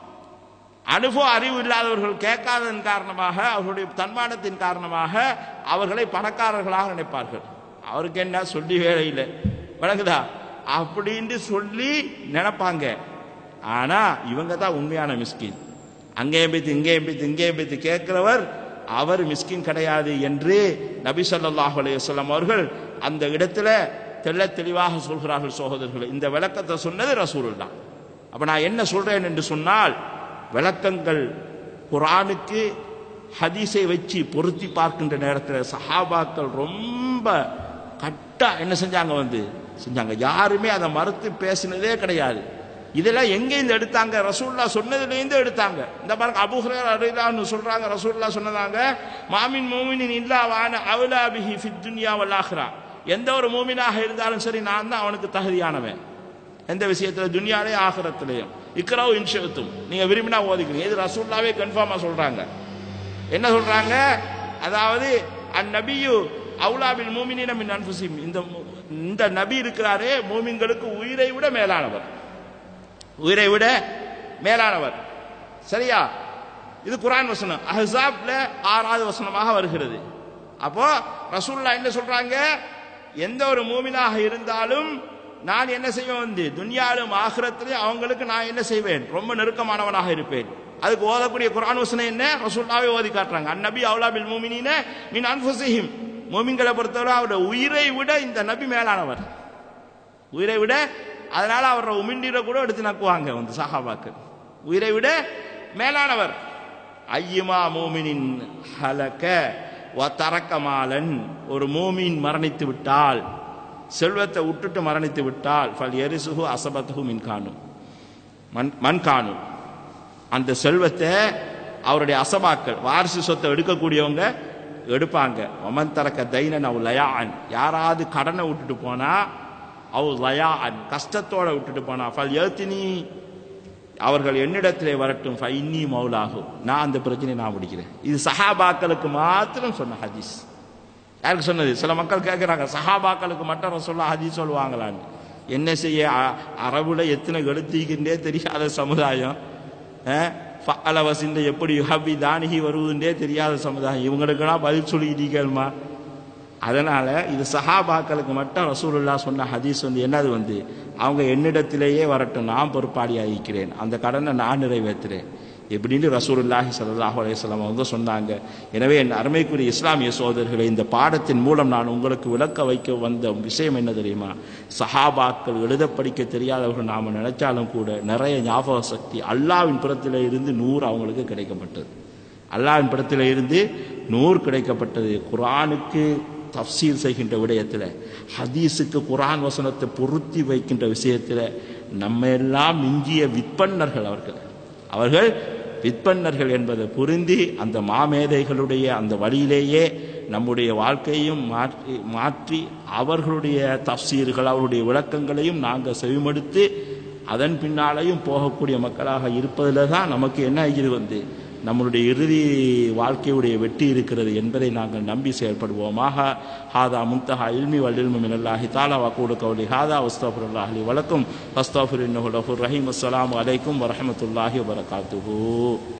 அனுபவ அறிவு இல்லாதவர்கள் கேட்காததன் காரணமாக அவர்களுடைய தன்மானத்தின் காரணமாக அவர்களை பணக்காரர்களாக நினைப்பார்கள் அவருக்கு என்ன சொல்லி வேலை இல்லை வழங்குதா அப்படின்னு சொல்லி நினைப்பாங்க ஆனா இவங்க தான் உண்மையான மிஸ்கின் அங்கேயும் போய்த்து இங்கேயும் போய்த்து இங்கேயும் போய்த்து கேட்கிறவர் அவர் மிஸ்கின் கிடையாது என்று நபி ஸல்லல்லாஹு அலைஹி வஸல்லம் அவர்கள் அந்த இடத்துல தெள்ளத் தெளிவாக சொல்கிறார்கள் சகோதரர்கள் இந்த விளக்கத்தை சொன்னது ரசூலுல்லாஹ் அப்ப நான் என்ன சொல்றேன் என்று சொன்னால் விளக்கங்கள் குரானுக்கு ஹதீஸை வச்சு பொருத்தி பார்க்கின்ற நேரத்தில் சஹாபாக்கள் ரொம்ப கட்டா என்ன செஞ்சாங்க வந்து செஞ்சாங்க யாருமே அதை மறுத்து பேசினதே கிடையாது இதெல்லாம் எங்கேருந்து எடுத்தாங்க ரசூல்லா சொன்னதுலேருந்து எடுத்தாங்க இந்த பாருங்க அபுஹரர் அரிதான்னு சொல்றாங்க ரசூல்லா சொன்னதாங்க மாமின் மூமினின் இல்லா வான அவுலா பிஹி ஃபித் துன்யா வல் ஆஹிரா எந்த ஒரு மூமினாக இருந்தாலும் சரி நான் தான் அவனுக்கு தகுதியானவன் எந்த விஷயத்துல துனியாலே ஆகிரத்திலையும் இக்ரவு இன்ஷத்தும் நீங்க விரும்பினா ஓதிக்கிறீங்க இது ரசூல்லாவே கன்ஃபார்மா சொல்றாங்க என்ன சொல்றாங்க அதாவது அந்நபியு அவுலாபில் மூமினின மின் அன்புசிம் இந்த மு- இந்த நபி இருக்கிறாரே மூமின்களுக்கு உயிரை விட மேலானவர் உயிரை விட மேலானவர் சரியா இது குரான் வசனம் அஹ்ஸாப்ல ஆறாவது வசனமாக வருகிறது அப்போ ரசூல்லா என்ன சொல்றாங்க எந்த ஒரு மூமினாக இருந்தாலும் நான் என்ன செய்வேன் வந்து துன்யாலும் ஆகிரத்திலும் அவங்களுக்கு நான் என்ன செய்வேன் ரொம்ப நெருக்கமானவனாக இருப்பேன் அதுக்கு ஓதக்கூடிய குரான் வசனம் என்ன ரசூல்லாவே ஓதி காட்டுறாங்க அந்நபி அவுலா பில் மூமினின மின் அன்ஃபுசிஹிம் மூமின்களை பொறுத்தவரை அவருடைய உயிரை விட இந்த நபி மேலானவர் உயிரை விட அதனால அவரை உமிண்டீரை கூட எடுத்து நக்குவாங்க வந்து சஹாபாக்கள் உயிரை விட மேலானவர் ஐயுமா மூமினின் ஹலக்க வ தரக்கமாலன் ஒரு மூமின் மரணித்து விட்டால் செல்வத்தை விட்டுட்டு மரணித்து விட்டால் ஃபல் எரிசுகு அசபத்துகு மின் காணும் மண் மண் காணும் அந்த செல்வத்தை அவருடைய அசபாக்கள் வாரிசு சொத்தை எடுக்கக்கூடியவங்க எடுப்பாங்க ஒமன் தரக்க தைனன் அவ் லயான் யாராவது கடனை விட்டுட்டு போனா அவ் லயான் கஷ்டத்தோட விட்டுட்டு போனா ஃபல் எழுத்தினி அவர்கள் என்னிடத்திலே வரட்டும் ஃபைன்னி மௌலாகும் நான் அந்த பிரச்சனையை நான் முடிக்கிறேன் இது சஹாபாக்களுக்கு மாத்திரம் சொன்ன ஹதீஸ் யாருக்கு சொன்னது சில மக்கள் கேட்குறாங்க சஹாபாக்களுக்கு மட்டும் ரசோல்லா ஹதீஸ் சொல்லுவாங்களான்னு என்ன செய்ய அ- அரபுல எத்தனை எழுத்திக்கின்றே தெரியாத சமுதாயம் அலவசிந்த எப்படி யுஹபி தானிகி வருவதுன்றே தெரியாத சமுதாயம் இவங்களுக்கெல்லாம் பதில் சொல்லிக்கிட்டீங்கம்மா அதனால இது சஹாபாக்களுக்கு மட்டும் ரசூலுல்லா சொன்ன ஹதீஸ் வந்து என்னது வந்து அவங்க என்னிடத்திலேயே வரட்டும் நான் பொறுப்பாளியாக இருக்கிறேன் அந்த கடனை நான் நிறைவேற்றுறேன் எப்படின்னு ரசூலுல்லாஹி ஸல்லல்லாஹு அலைஹி வஸல்லம் அவங்க சொன்னாங்க எனவே என் அருமைக்குரிய இஸ்லாமிய சோதரர்களை இந்த பாடத்தின் மூலம் நான் உங்களுக்கு விளக்க வைக்க வந்த விஷயம் என்ன தெரியுமா சஹாபாக்கள் எழுத படிக்க தெரியாதவர்கள் நாம் நினைச்சாலும் கூட நிறைய ஞாபக சக்தி அல்லாவின் புறத்திலே இருந்து நூறு அவங்களுக்கு கிடைக்கப்பட்டது அல்லாஹ்வின் படத்தில் இருந்து நூறு கிடைக்கப்பட்டது குர்ஆனுக்கு தஃசீர் செய்கின்ற விடயத்தில் ஹதீஸுக்கு குர்ஆன் வசனத்தை பொருத்தி வைக்கின்ற விஷயத்தில் நம்ம எல்லாம் மிஞ்சிய விற்பன்னர்கள் அவர்கள் அவர்கள் விற்பன்னர்கள் என்பதை புரிந்து அந்த மாமேதைகளுடைய அந்த வழியிலேயே நம்முடைய வாழ்க்கையும் மாற்றி மாற்றி அவர்களுடைய தஃசீர்கள் அவருடைய விளக்கங்களையும் நாங்கள் செவிமடுத்து அதன் பின்னாலேயும் போகக்கூடிய மக்களாக இருப்பதில் தான் நமக்கு என்ன ஆகிறது வந்து நம்மளுடைய இறுதி வாழ்க்கையுடைய வெற்றி இருக்கிறது என்பதை நாங்கள் நம்பி செயல்படுவோமாக ஹாதா முன்தஹா இல்மி வல்லில்மு மினல்லாஹி தாலா வக்கூடு கவுலி ஹாதா வஸ்தாஃபுல்லாஹி வலக்கும் வஸ்தாஃபுர் இன்னஹு லஹுர் ரஹீம் அஸ்ஸலாமு அலைக்கும் வரஹமத்துல்லாஹி வபரகாத்துஹு